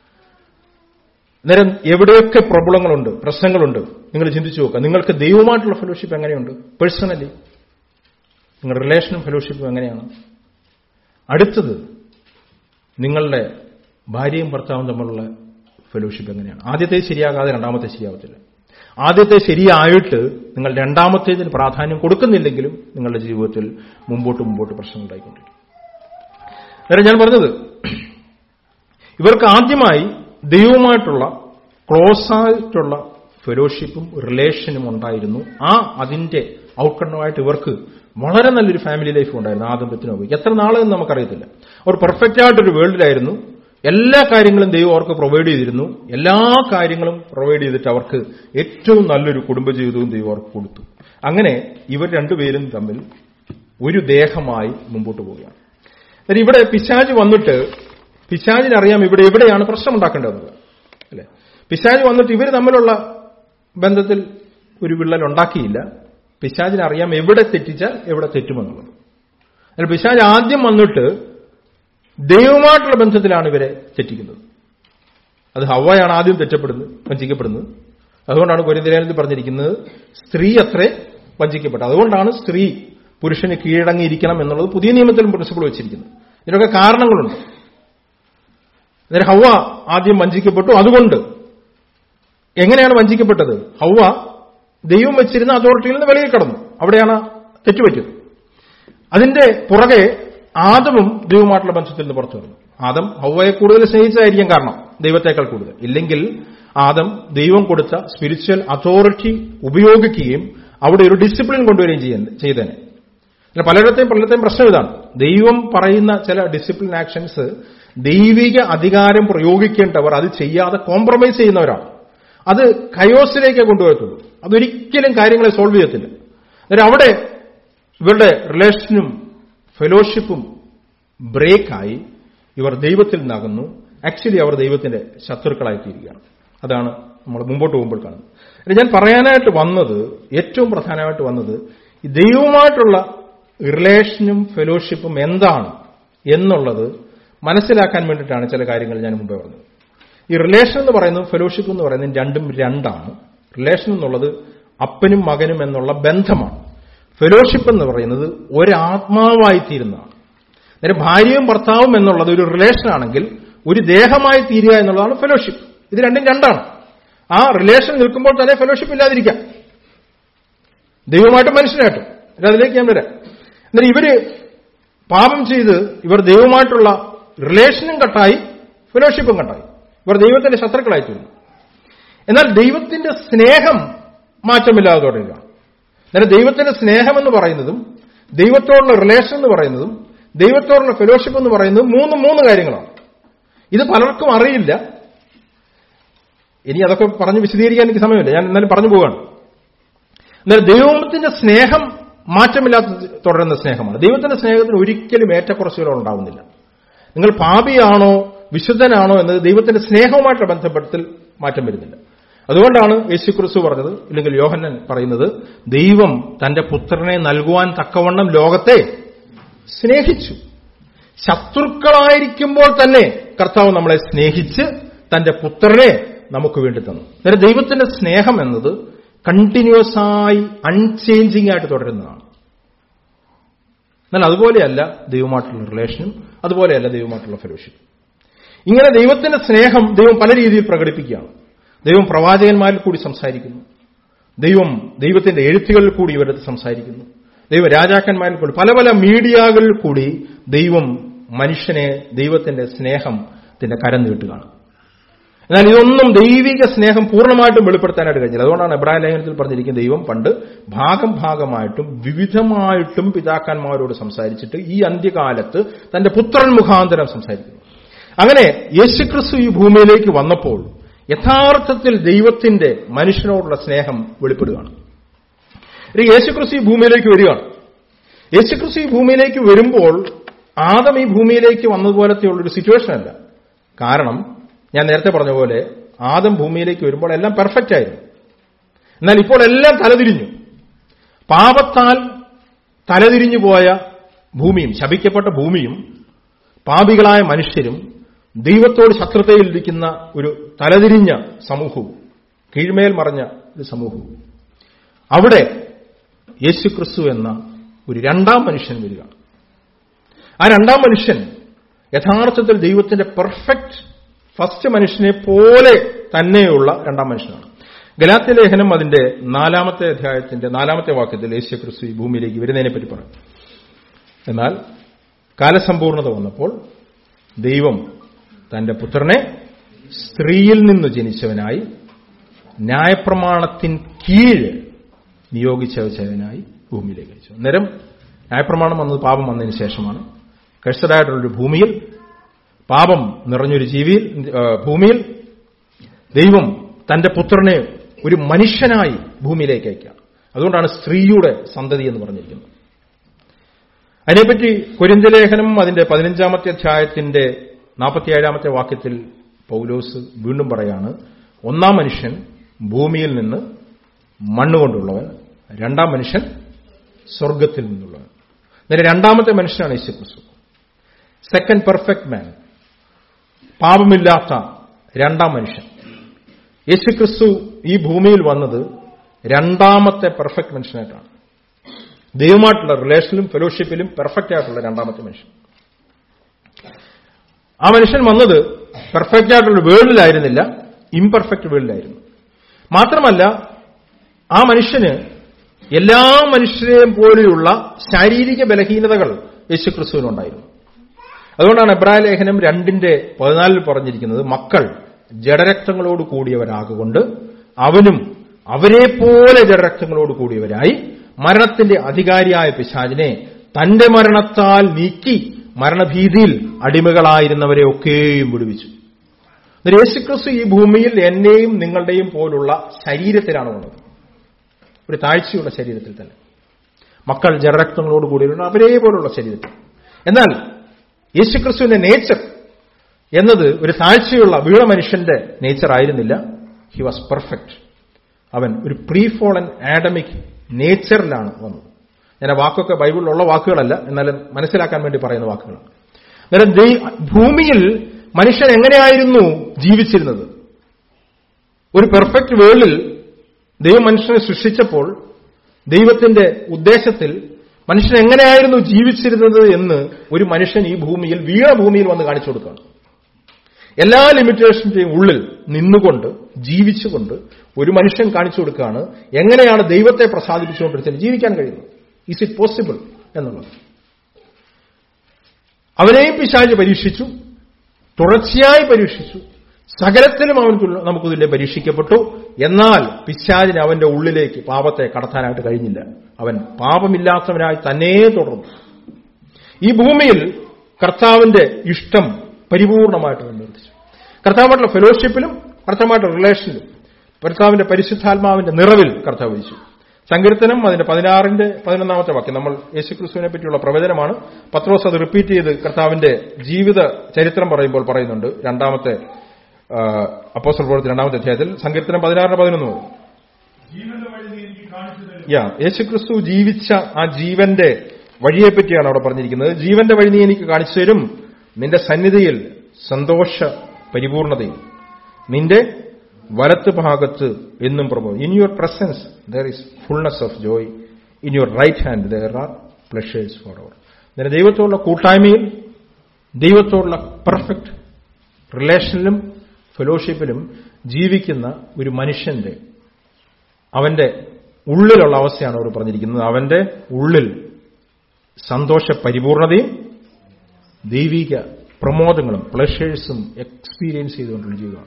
നേരം എവിടെയൊക്കെ പ്രോബ്ലങ്ങളുണ്ട് പ്രശ്നങ്ങളുണ്ട് നിങ്ങൾ ചിന്തിച്ചു നോക്കുക നിങ്ങൾക്ക് ദൈവമായിട്ടുള്ള ഫെലോഷിപ്പ് എങ്ങനെയുണ്ട് പേഴ്സണലി നിങ്ങളുടെ റിലേഷനും ഫെലോഷിപ്പും എങ്ങനെയാണ് അടുത്തത് നിങ്ങളുടെ ഭാര്യയും ഭർത്താവും തമ്മിലുള്ള ഫെലോഷിപ്പ് എങ്ങനെയാണ് ആദ്യത്തെ ശരിയാകാതെ രണ്ടാമത്തെ ശരിയാവത്തില്ല ആദ്യത്തെ ശരിയായിട്ട് നിങ്ങൾ രണ്ടാമത്തേതിന് പ്രാധാന്യം കൊടുക്കുന്നില്ലെങ്കിലും നിങ്ങളുടെ ജീവിതത്തിൽ മുമ്പോട്ട് മുമ്പോട്ട് പ്രശ്നം ഉണ്ടായിക്കൊണ്ടിരിക്കും നേരെ ഞാൻ പറഞ്ഞത് ഇവർക്ക് ആദ്യമായി ദൈവവുമായിട്ടുള്ള ക്ലോസ് ആയിട്ടുള്ള ഫെലോഷിപ്പും റിലേഷനും ഉണ്ടായിരുന്നു ആ അതിന്റെ ഔട്ട്കണ്ണമായിട്ട് ഇവർക്ക് വളരെ നല്ലൊരു ഫാമിലി ലൈഫ് ഉണ്ടായിരുന്നു ആദമ്പത്തിനൊക്കെ എത്ര നാളെന്ന് നമുക്കറിയത്തില്ല അവർ പെർഫെക്റ്റ് ആയിട്ടൊരു വേൾഡിലായിരുന്നു എല്ലാ കാര്യങ്ങളും ദൈവം അവർക്ക് പ്രൊവൈഡ് ചെയ്തിരുന്നു എല്ലാ കാര്യങ്ങളും പ്രൊവൈഡ് ചെയ്തിട്ട് അവർക്ക് ഏറ്റവും നല്ലൊരു കുടുംബജീവിതവും ദൈവം അവർക്ക് കൊടുത്തു അങ്ങനെ ഇവർ രണ്ടുപേരും തമ്മിൽ ഒരു ദേഹമായി മുമ്പോട്ട് പോവുകയാണ് എന്നാൽ ഇവിടെ പിശാജ് വന്നിട്ട് പിശാജിനറിയാം ഇവിടെ എവിടെയാണ് പ്രശ്നം ഉണ്ടാക്കേണ്ടത് അല്ലെ പിശാജ് വന്നിട്ട് ഇവർ തമ്മിലുള്ള ബന്ധത്തിൽ ഒരു വിള്ളൽ ഉണ്ടാക്കിയില്ല പിശാജിനറിയാം എവിടെ തെറ്റിച്ചാൽ എവിടെ തെറ്റുമെന്നുള്ളത് എന്നാൽ പിശാജ് ആദ്യം വന്നിട്ട് ദൈവമായിട്ടുള്ള ബന്ധത്തിലാണ് ഇവരെ തെറ്റിക്കുന്നത് അത് ഹവയാണ് ആദ്യം തെറ്റപ്പെടുന്നത് വഞ്ചിക്കപ്പെടുന്നത് അതുകൊണ്ടാണ് കൊരിന്തലേനത്തിൽ പറഞ്ഞിരിക്കുന്നത് സ്ത്രീ അത്രേ വഞ്ചിക്കപ്പെട്ടത് അതുകൊണ്ടാണ് സ്ത്രീ പുരുഷന് കീഴടങ്ങിയിരിക്കണം എന്നുള്ളത് പുതിയ നിയമത്തിലും പ്രിൻസിപ്പിൾ വെച്ചിരിക്കുന്നത് ഇതിനൊക്കെ കാരണങ്ങളുണ്ട് അന്നേരം ഹൗവ ആദ്യം വഞ്ചിക്കപ്പെട്ടു അതുകൊണ്ട് എങ്ങനെയാണ് വഞ്ചിക്കപ്പെട്ടത് ഹൗവ ദൈവം വെച്ചിരുന്ന അതോറിറ്റിയിൽ നിന്ന് വെളിയിൽ കടന്നു അവിടെയാണ് തെറ്റുപറ്റിയത് അതിന്റെ പുറകെ ആദമും ദൈവമായിട്ടുള്ള ബന്ധത്തിൽ നിന്ന് പുറത്തു വന്നു ആദം ഹൗവയെ കൂടുതൽ സ്നേഹിച്ചതായിരിക്കും കാരണം ദൈവത്തെക്കാൾ കൂടുതൽ ഇല്ലെങ്കിൽ ആദം ദൈവം കൊടുത്ത സ്പിരിച്വൽ അതോറിറ്റി ഉപയോഗിക്കുകയും അവിടെ ഒരു ഡിസിപ്ലിൻ കൊണ്ടുവരികയും ചെയ്യുന്ന- ചെയ്തേനെ അല്ല പലയിടത്തെയും പലയിടത്തെയും പ്രശ്നം ഇതാണ് ദൈവം പറയുന്ന ചില ഡിസിപ്ലിൻ ആക്ഷൻസ് ദൈവിക അധികാരം പ്രയോഗിക്കേണ്ടവർ അത് ചെയ്യാതെ കോംപ്രമൈസ് ചെയ്യുന്നവരാണ് അത് കയോസിലേക്ക് കൊണ്ടുവരത്തുള്ളൂ അതൊരിക്കലും കാര്യങ്ങളെ സോൾവ് ചെയ്യത്തില്ല അന്നേരം അവിടെ ഇവരുടെ റിലേഷനും ഫെലോഷിപ്പും ബ്രേക്കായി ഇവർ ദൈവത്തിൽ നിന്നകുന്നു ആക്ച്വലി അവർ ദൈവത്തിന്റെ ശത്രുക്കളായി തീരുകയാണ് അതാണ് നമ്മൾ മുമ്പോട്ട് പോകുമ്പോൾ കാണുന്നത് അല്ല, ഞാൻ പറയാനായിട്ട് വന്നത് ഏറ്റവും പ്രധാനമായിട്ട് വന്നത് ഈ ദൈവവുമായിട്ടുള്ള റിലേഷനും ഫെലോഷിപ്പും എന്താണ് എന്നുള്ളത് മനസ്സിലാക്കാൻ വേണ്ടിയിട്ടാണ് ചില കാര്യങ്ങൾ ഞാൻ മുമ്പേ പറഞ്ഞത് ഈ റിലേഷൻ എന്ന് പറയുന്നതും ഫെലോഷിപ്പ് എന്ന് പറയുന്നതും രണ്ടും രണ്ടാണ് റിലേഷൻ എന്നുള്ളത് അപ്പനും മകനും എന്നുള്ള ബന്ധമാണ് ഫെലോഷിപ്പ് എന്ന് പറയുന്നത് ഒരാത്മാവായി തീരുന്നതാണ് നേരെ ഭാര്യയും ഭർത്താവും എന്നുള്ളത് ഒരു റിലേഷൻ ആണെങ്കിൽ ഒരു ദേഹമായി തീരുക എന്നുള്ളതാണ് ഫെലോഷിപ്പ് ഇത് രണ്ടും രണ്ടാണ് ആ റിലേഷൻ നിൽക്കുമ്പോൾ തന്നെ ഫെലോഷിപ്പ് ഇല്ലാതിരിക്കാം ദൈവമായിട്ടും മനുഷ്യനായിട്ടും ഇനി അതിലേക്ക് ഞാൻ വരാം എന്നാൽ ഇവര് പാപം ചെയ്ത് ഇവർ ദൈവമായിട്ടുള്ള റിലേഷനും കട്ടായി ഫെലോഷിപ്പും കട്ടായി ഇവർ ദൈവത്തിന്റെ ശത്രുക്കളായി തീർന്നു എന്നാൽ ദൈവത്തിന്റെ സ്നേഹം മാറ്റമില്ലാതെ തുടരുക അന്നേരം ദൈവത്തിന്റെ സ്നേഹം എന്ന് പറയുന്നതും ദൈവത്തോടുള്ള റിലേഷൻ എന്ന് പറയുന്നതും ദൈവത്തോടുള്ള ഫെലോഷിപ്പ് എന്ന് പറയുന്നതും മൂന്ന് മൂന്ന് കാര്യങ്ങളാണ് ഇത് പലർക്കും അറിയില്ല ഇനി അതൊക്കെ പറഞ്ഞ് വിശദീകരിക്കാൻ എനിക്ക് സമയമില്ല ഞാൻ എന്നാലും പറഞ്ഞു പോവുകയാണ് എന്നാൽ ദൈവത്തിന്റെ സ്നേഹം മാറ്റമില്ലാത്ത തുടരുന്ന സ്നേഹമാണ് ദൈവത്തിന്റെ സ്നേഹത്തിന് ഒരിക്കലും ഏറ്റക്കുറച്ചുകൾ ഉണ്ടാവുന്നില്ല നിങ്ങൾ പാപിയാണോ വിശുദ്ധനാണോ എന്നത് ദൈവത്തിന്റെ സ്നേഹവുമായിട്ട് ബന്ധപ്പെടുത്തൽ മാറ്റം വരുന്നില്ല അതുകൊണ്ടാണ് യേശു ക്രിസ്തു പറഞ്ഞത് ഇല്ലെങ്കിൽ യോഹന്നൻ പറയുന്നത് ദൈവം തന്റെ പുത്രനെ നൽകുവാൻ തക്കവണ്ണം ലോകത്തെ സ്നേഹിച്ചു ശത്രുക്കളായിരിക്കുമ്പോൾ തന്നെ കർത്താവ് നമ്മളെ സ്നേഹിച്ച് തന്റെ പുത്രനെ നമുക്ക് വേണ്ടി തന്നു അന്നേരം ദൈവത്തിന്റെ സ്നേഹം എന്നത് കണ്ടിന്യൂസ് ആയി അൺചേഞ്ചിങ് ആയിട്ട് തുടരുന്നതാണ് എന്നാൽ അതുപോലെയല്ല ദൈവമായിട്ടുള്ള റിലേഷനും അതുപോലെയല്ല ദൈവമായിട്ടുള്ള ഫെലോഷിപ്പ് ഇങ്ങനെ ദൈവത്തിന്റെ സ്നേഹം ദൈവം പല രീതിയിൽ പ്രകടിപ്പിക്കുകയാണ് ദൈവം പ്രവാചകന്മാരിൽ കൂടി സംസാരിക്കുന്നു ദൈവം ദൈവത്തിന്റെ എഴുത്തുകളിൽ കൂടി ഇവരത് സംസാരിക്കുന്നു ദൈവ രാജാക്കന്മാരിൽ കൂടി പല പല മീഡിയകളിൽ കൂടി ദൈവം മനുഷ്യനെ ദൈവത്തിന്റെ സ്നേഹത്തിന്റെ കരം നീട്ടുകയാണ് എന്നാൽ ഇതൊന്നും ദൈവിക സ്നേഹം പൂർണ്ണമായിട്ടും വെളിപ്പെടുത്താനായിട്ട് കഴിഞ്ഞില്ല അതുകൊണ്ടാണ് എബ്രാഹിം ലേഖനത്തിൽ പറഞ്ഞിരിക്കുന്ന ദൈവം പണ്ട് ഭാഗം ഭാഗമായിട്ടും വിവിധമായിട്ടും പിതാക്കന്മാരോട് സംസാരിച്ചിട്ട് ഈ അന്ത്യകാലത്ത് തന്റെ പുത്രൻ മുഖാന്തരം സംസാരിക്കുന്നു അങ്ങനെ യേശുക്രിസ്തു ഈ ഭൂമിയിലേക്ക് വന്നപ്പോൾ യഥാർത്ഥത്തിൽ ദൈവത്തിന്റെ മനുഷ്യനോടുള്ള സ്നേഹം വെളിപ്പെടുകയാണ് ഒരു യേശുക്രിസ്തു ഈ ഭൂമിയിലേക്ക് വരികയാണ് യേശുക്രിസ്തു ഈ ഭൂമിയിലേക്ക് വരുമ്പോൾ ആദം ഈ ഭൂമിയിലേക്ക് വന്നതുപോലത്തെയുള്ള ഒരു സിറ്റുവേഷൻ അല്ല കാരണം ഞാൻ നേരത്തെ പറഞ്ഞ പോലെ ആദം ഭൂമിയിലേക്ക് വരുമ്പോൾ എല്ലാം പെർഫെക്റ്റ് ആയിരുന്നു എന്നാൽ ഇപ്പോൾ എല്ലാം തലതിരിഞ്ഞു പാപത്താൽ തലതിരിഞ്ഞു പോയ ഭൂമിയും ശപിക്കപ്പെട്ട ഭൂമിയും പാപികളായ മനുഷ്യരും ദൈവത്തോട് ശത്രുതയിലിരിക്കുന്ന ഒരു തലതിരിഞ്ഞ സമൂഹവും കീഴ്മേൽ മറഞ്ഞ ഒരു സമൂഹവും അവിടെ യേശുക്രിസ്തു എന്ന ഒരു രണ്ടാം മനുഷ്യൻ വരിക ആ രണ്ടാം മനുഷ്യൻ യഥാർത്ഥത്തിൽ ദൈവത്തിന്റെ പെർഫെക്റ്റ് ഫസ്റ്റ് മനുഷ്യനെ പോലെ തന്നെയുള്ള രണ്ടാം മനുഷ്യനാണ് ഗലാത്യ ലേഖനം അതിന്റെ നാലാമത്തെ അധ്യായത്തിന്റെ നാലാമത്തെ വാക്യത്തിൽ യേശുക്രിസ്തു ഈ ഭൂമിയിലേക്ക് വരുന്നതിനെ പറ്റി പറയും എന്നാൽ കാലസമ്പൂർണത വന്നപ്പോൾ ദൈവം തന്റെ പുത്രനെ സ്ത്രീയിൽ നിന്ന് ജനിച്ചവനായി ന്യായപ്രമാണത്തിൻ കീഴ് നിയോഗിച്ചവനായി ഭൂമിയിലേക്ക് അയച്ചു അന്നേരം ന്യായപ്രമാണം വന്നത് പാപം വന്നതിന് ശേഷമാണ് കഷ്ടതായിട്ടുള്ളൊരു ഭൂമിയിൽ പാപം നിറഞ്ഞൊരു ജീവിയിൽ ആ, ഭൂമിയിൽ ദൈവം തന്റെ പുത്രനെ ഒരു മനുഷ്യനായി ഭൂമിയിലേക്ക് അയക്കുക അതുകൊണ്ടാണ് സ്ത്രീയുടെ സന്തതി എന്ന് പറഞ്ഞിരിക്കുന്നത് അതിനെപ്പറ്റി കുരിന്തലേഖനം അതിന്റെ പതിനഞ്ചാമത്തെ അധ്യായത്തിന്റെ നാൽപ്പത്തിയേഴാമത്തെ വാക്യത്തിൽ പൗലോസ് വീണ്ടും പറയാണ് ഒന്നാം മനുഷ്യൻ ഭൂമിയിൽ നിന്ന് മണ്ണുകൊണ്ടുള്ളവൻ രണ്ടാം മനുഷ്യൻ സ്വർഗത്തിൽ നിന്നുള്ളവൻ നേരെ രണ്ടാമത്തെ മനുഷ്യനാണ് യേശുക്രിസ്തു സെക്കൻഡ് പെർഫെക്റ്റ് മാൻ പാപമില്ലാത്ത രണ്ടാം മനുഷ്യൻ യേശുക്രിസ്തു ഈ ഭൂമിയിൽ വന്നത് രണ്ടാമത്തെ പെർഫെക്റ്റ് മനുഷ്യനായിട്ടാണ് ദൈവമായിട്ടുള്ള റിലേഷനിലും ഫെലോഷിപ്പിലും പെർഫെക്റ്റ് ആയിട്ടുള്ള രണ്ടാമത്തെ മനുഷ്യൻ ആ മനുഷ്യൻ വന്നത് പെർഫെക്റ്റ് ആയിട്ടുള്ള വേൾഡിലായിരുന്നില്ല ഇംപെർഫെക്റ്റ് വേൾഡിലായിരുന്നു മാത്രമല്ല ആ മനുഷ്യന് എല്ലാ മനുഷ്യരെയും പോലെയുള്ള ശാരീരിക ബലഹീനതകൾ യേശുക്രിസ്തുവിനുണ്ടായിരുന്നു അതുകൊണ്ടാണ് എബ്രായ ലേഖനം രണ്ടിന്റെ പതിനാലിൽ പറഞ്ഞിരിക്കുന്നത് മക്കൾ ജഡരക്തങ്ങളോട് കൂടിയവരാകൊണ്ട് അവനും അവരെ പോലെ ജഡരക്തങ്ങളോട് കൂടിയവരായി മരണത്തിന്റെ അധികാരിയായ പിശാചിനെ തന്റെ മരണത്താൽ നീക്കി മരണഭീതിയിൽ അടിമകളായിരുന്നവരെ ഒക്കെയും വിടുവിച്ചു എന്നിട്ട് യേശുക്രിസ്തു ഈ ഭൂമിയിൽ എന്നെയും നിങ്ങളുടെയും പോലുള്ള ശരീരത്തിലാണ് ഉള്ളത് ഒരു താഴ്ചയുള്ള ശരീരത്തിൽ തന്നെ മക്കൾ ജഡരക്തങ്ങളോട് കൂടിയുള്ള അവരെ പോലുള്ള ശരീരത്തിൽ എന്നാൽ യേശുക്രിസ്തുവിന്റെ നേച്ചർ എന്നത് ഒരു താഴ്ചയുള്ള വീണ മനുഷ്യന്റെ നേച്ചർ ആയിരുന്നില്ല ഹി വാസ് പെർഫെക്റ്റ് അവൻ ഒരു പ്രീ ഫോളൻ ആഡമിക് നേച്ചറിലാണ് വന്നത് ഞാൻ ആ വാക്കൊക്കെ ബൈബിളിലുള്ള വാക്കുകളല്ല എന്നാലും മനസ്സിലാക്കാൻ വേണ്ടി പറയുന്ന വാക്കുകളാണ് അന്നേരം ദൈ- ഭൂമിയിൽ മനുഷ്യൻ എങ്ങനെയായിരുന്നു ജീവിച്ചിരുന്നത് ഒരു പെർഫെക്റ്റ് വേൾഡിൽ ദൈവം മനുഷ്യനെ സൃഷ്ടിച്ചപ്പോൾ ദൈവത്തിന്റെ ഉദ്ദേശത്തിൽ മനുഷ്യൻ എങ്ങനെയായിരുന്നു ജീവിച്ചിരുന്നത് എന്ന് ഒരു മനുഷ്യൻ ഈ ഭൂമിയിൽ വീണ ഭൂമിയിൽ വന്ന് കാണിച്ചു കൊടുക്കുകയാണ് എല്ലാ ലിമിറ്റേഷന്റെയും ഉള്ളിൽ നിന്നുകൊണ്ട് ജീവിച്ചുകൊണ്ട് ഒരു മനുഷ്യൻ കാണിച്ചു കൊടുക്കുകയാണ് എങ്ങനെയാണ് ദൈവത്തെ പ്രസാദിപ്പിച്ചുകൊണ്ടിരുന്നത് ജീവിക്കാൻ കഴിയുന്നത് ഇസ് ഇറ്റ് പോസിബിൾ എന്നുള്ളത് അവനെയും പിശാച് പരീക്ഷിച്ചു തുടർച്ചയായി പരീക്ഷിച്ചു സകലത്തിലും അവൻ തുല്യ- നമുക്ക് തുല്യം പരീക്ഷിക്കപ്പെട്ടു എന്നാൽ പിശാചിന് അവന്റെ ഉള്ളിലേക്ക് പാപത്തെ കടത്താനായിട്ട് കഴിഞ്ഞില്ല അവൻ പാപമില്ലാത്തവനായി തന്നെ തുടർന്നു ഈ ഭൂമിയിൽ കർത്താവിന്റെ ഇഷ്ടം പരിപൂർണമായിട്ട് നിർവഹിച്ചു കർത്താവായിട്ടുള്ള ഫെലോഷിപ്പിലും കർത്താവായിട്ടുള്ള റിലേഷനിലും കർത്താവിന്റെ പരിശുദ്ധാത്മാവിന്റെ നിറവിൽ കർത്താവ് വഹിച്ചു സങ്കീർത്തനം അതിന്റെ പതിനാറിന്റെ പതിനൊന്നാമത്തെ വാക്യം നമ്മൾ യേശുക്രിസ്തുവിനെ പറ്റിയുള്ള പ്രവചനമാണ് പത്രോസ് അത് റിപ്പീറ്റ് ചെയ്ത് കർത്താവിന്റെ ജീവിത ചരിത്രം പറയുമ്പോൾ പറയുന്നുണ്ട് രണ്ടാമത്തെ അപ്പോസ്റ്റൽ പ്രവർത്തി രണ്ടാമത്തെ അധ്യായത്തിൽ സങ്കീർത്തനം പതിനാറിന് പതിനൊന്ന് മുതൽ ജീവന്റെ വഴി നീ എനിക്ക് കാണിച്ചു തരും യാ യേശുക്രിസ്തു ജീവിച്ച ആ ജീവന്റെ വഴിയെപ്പറ്റിയാണ് അവിടെ പറഞ്ഞിരിക്കുന്നത് ജീവന്റെ വഴി നീ എനിക്ക് കാണിച്ചു തരും നിന്റെ സന്നിധിയിൽ സന്തോഷ പരിപൂർണതയും നിന്റെ വലത്ത് ഭാഗത്ത് എന്നും പ്രഭു in your presence there is fullness of joy in your right hand there are pleasures for ever നിന്റെ ദൈവത്തോടുള്ള കൂട്ടായ്മയിൽ ദൈവത്തോടുള്ള പെർഫെക്റ്റ് റിലേഷനിലും ഫെലോഷിപ്പിലും ജീവിക്കുന്ന ഒരു മനുഷ്യന്റെ അവന്റെ ഉള്ളിലുള്ള അവസ്ഥയാണ് അവർ പറഞ്ഞിരിക്കുന്നത് അവന്റെ ഉള്ളിൽ സന്തോഷ പരിപൂർണതയും ദൈവിക പ്രമോദങ്ങളും പ്ലഷേഴ്സും എക്സ്പീരിയൻസ് ചെയ്തുകൊണ്ടുള്ള ജീവിതമാണ്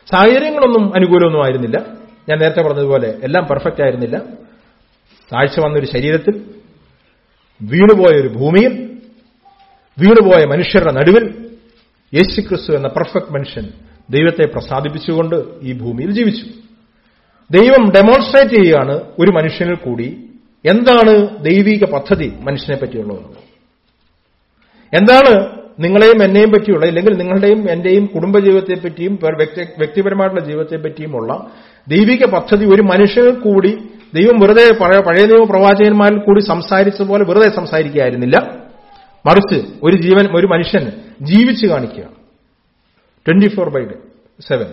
സാഹചര്യങ്ങളൊന്നും അനുകൂലമൊന്നും ആയിരുന്നില്ല ഞാൻ നേരത്തെ പറഞ്ഞതുപോലെ എല്ലാം പെർഫെക്റ്റ് ആയിരുന്നില്ല താഴ്ച വന്നൊരു ശരീരത്തിൽ വീണുപോയ ഒരു ഭൂമിയിൽ വീണുപോയ മനുഷ്യരുടെ നടുവിൽ യേശുക്രിസ്തു എന്ന പെർഫെക്റ്റ് മനുഷ്യൻ ദൈവത്തെ പ്രസാദിപ്പിച്ചുകൊണ്ട് ഈ ഭൂമിയിൽ ജീവിച്ചു ദൈവം ഡെമോൺസ്ട്രേറ്റ് ചെയ്യുകയാണ് ഒരു മനുഷ്യനിൽ കൂടി എന്താണ് ദൈവിക പദ്ധതി മനുഷ്യനെ പറ്റിയുള്ളത് എന്താണ് നിങ്ങളെയും എന്നെയും പറ്റിയുള്ള ഇല്ലെങ്കിൽ നിങ്ങളുടെയും എന്റെയും കുടുംബജീവിതത്തെ പറ്റിയും വ്യക്തി- വ്യക്തിപരമായിട്ടുള്ള ജീവിതത്തെ പറ്റിയുമുള്ള ദൈവിക പദ്ധതി ഒരു മനുഷ്യനിൽ കൂടി ദൈവം വെറുതെ പഴയ പഴയ നിയമ പ്രവാചകന്മാരിൽ കൂടി സംസാരിച്ചതുപോലെ വെറുതെ സംസാരിക്കുകയായിരുന്നില്ല മറിച്ച് ഒരു ജീവൻ ഒരു മനുഷ്യൻ ജീവിച്ചു കാണിക്കുക ട്വന്റി ഫോർ ബൈ സെവൻ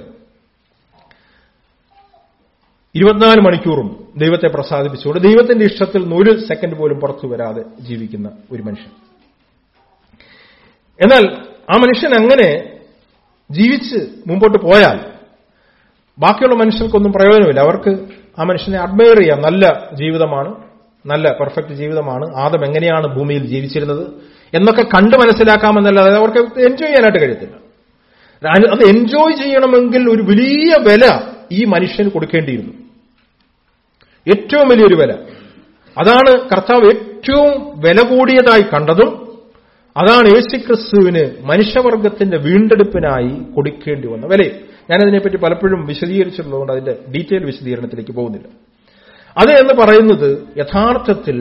ഇരുപത്തിനാല് മണിക്കൂറും ദൈവത്തെ പ്രസാദിപ്പിച്ചുകൊണ്ട് ദൈവത്തിന്റെ ഇഷ്ടത്തിൽ നിന്ന് ഒരു സെക്കൻഡ് പോലും പുറത്തു വരാതെ ജീവിക്കുന്ന ഒരു മനുഷ്യൻ എന്നാൽ ആ മനുഷ്യൻ അങ്ങനെ ജീവിച്ച് മുമ്പോട്ട് പോയാൽ ബാക്കിയുള്ള മനുഷ്യർക്കൊന്നും പ്രയോജനമില്ല അവർക്ക് ആ മനുഷ്യനെ അഡ്മയർ ചെയ്യാം നല്ല ജീവിതമാണ് നല്ല പെർഫെക്റ്റ് ജീവിതമാണ് ആദം എങ്ങനെയാണ് ഭൂമിയിൽ ജീവിച്ചിരുന്നത് എന്നൊക്കെ കണ്ട് മനസ്സിലാക്കാമെന്നല്ലാതെ അവർക്ക് എൻജോയ് ചെയ്യാനായിട്ട് കഴിയത്തില്ല അത് അത് എൻജോയ് ചെയ്യണമെങ്കിൽ ഒരു വലിയ വില ഈ മനുഷ്യന് കൊടുക്കേണ്ടിയിരുന്നു ഏറ്റവും വലിയൊരു വില അതാണ് കർത്താവ് ഏറ്റവും വില കൂടിയതായി കണ്ടതും അതാണ് യേശുക്രിസ്തുവിന് മനുഷ്യവർഗത്തിന്റെ വീണ്ടെടുപ്പിനായി കൊടുക്കേണ്ടി വന്ന വിലയും ഞാനതിനെപ്പറ്റി പലപ്പോഴും വിശദീകരിച്ചിട്ടുള്ളതുകൊണ്ട് അതിന്റെ ഡീറ്റെയിൽ വിശദീകരണത്തിലേക്ക് പോകുന്നില്ല അത് എന്ന് പറയുന്നത് യഥാർത്ഥത്തിൽ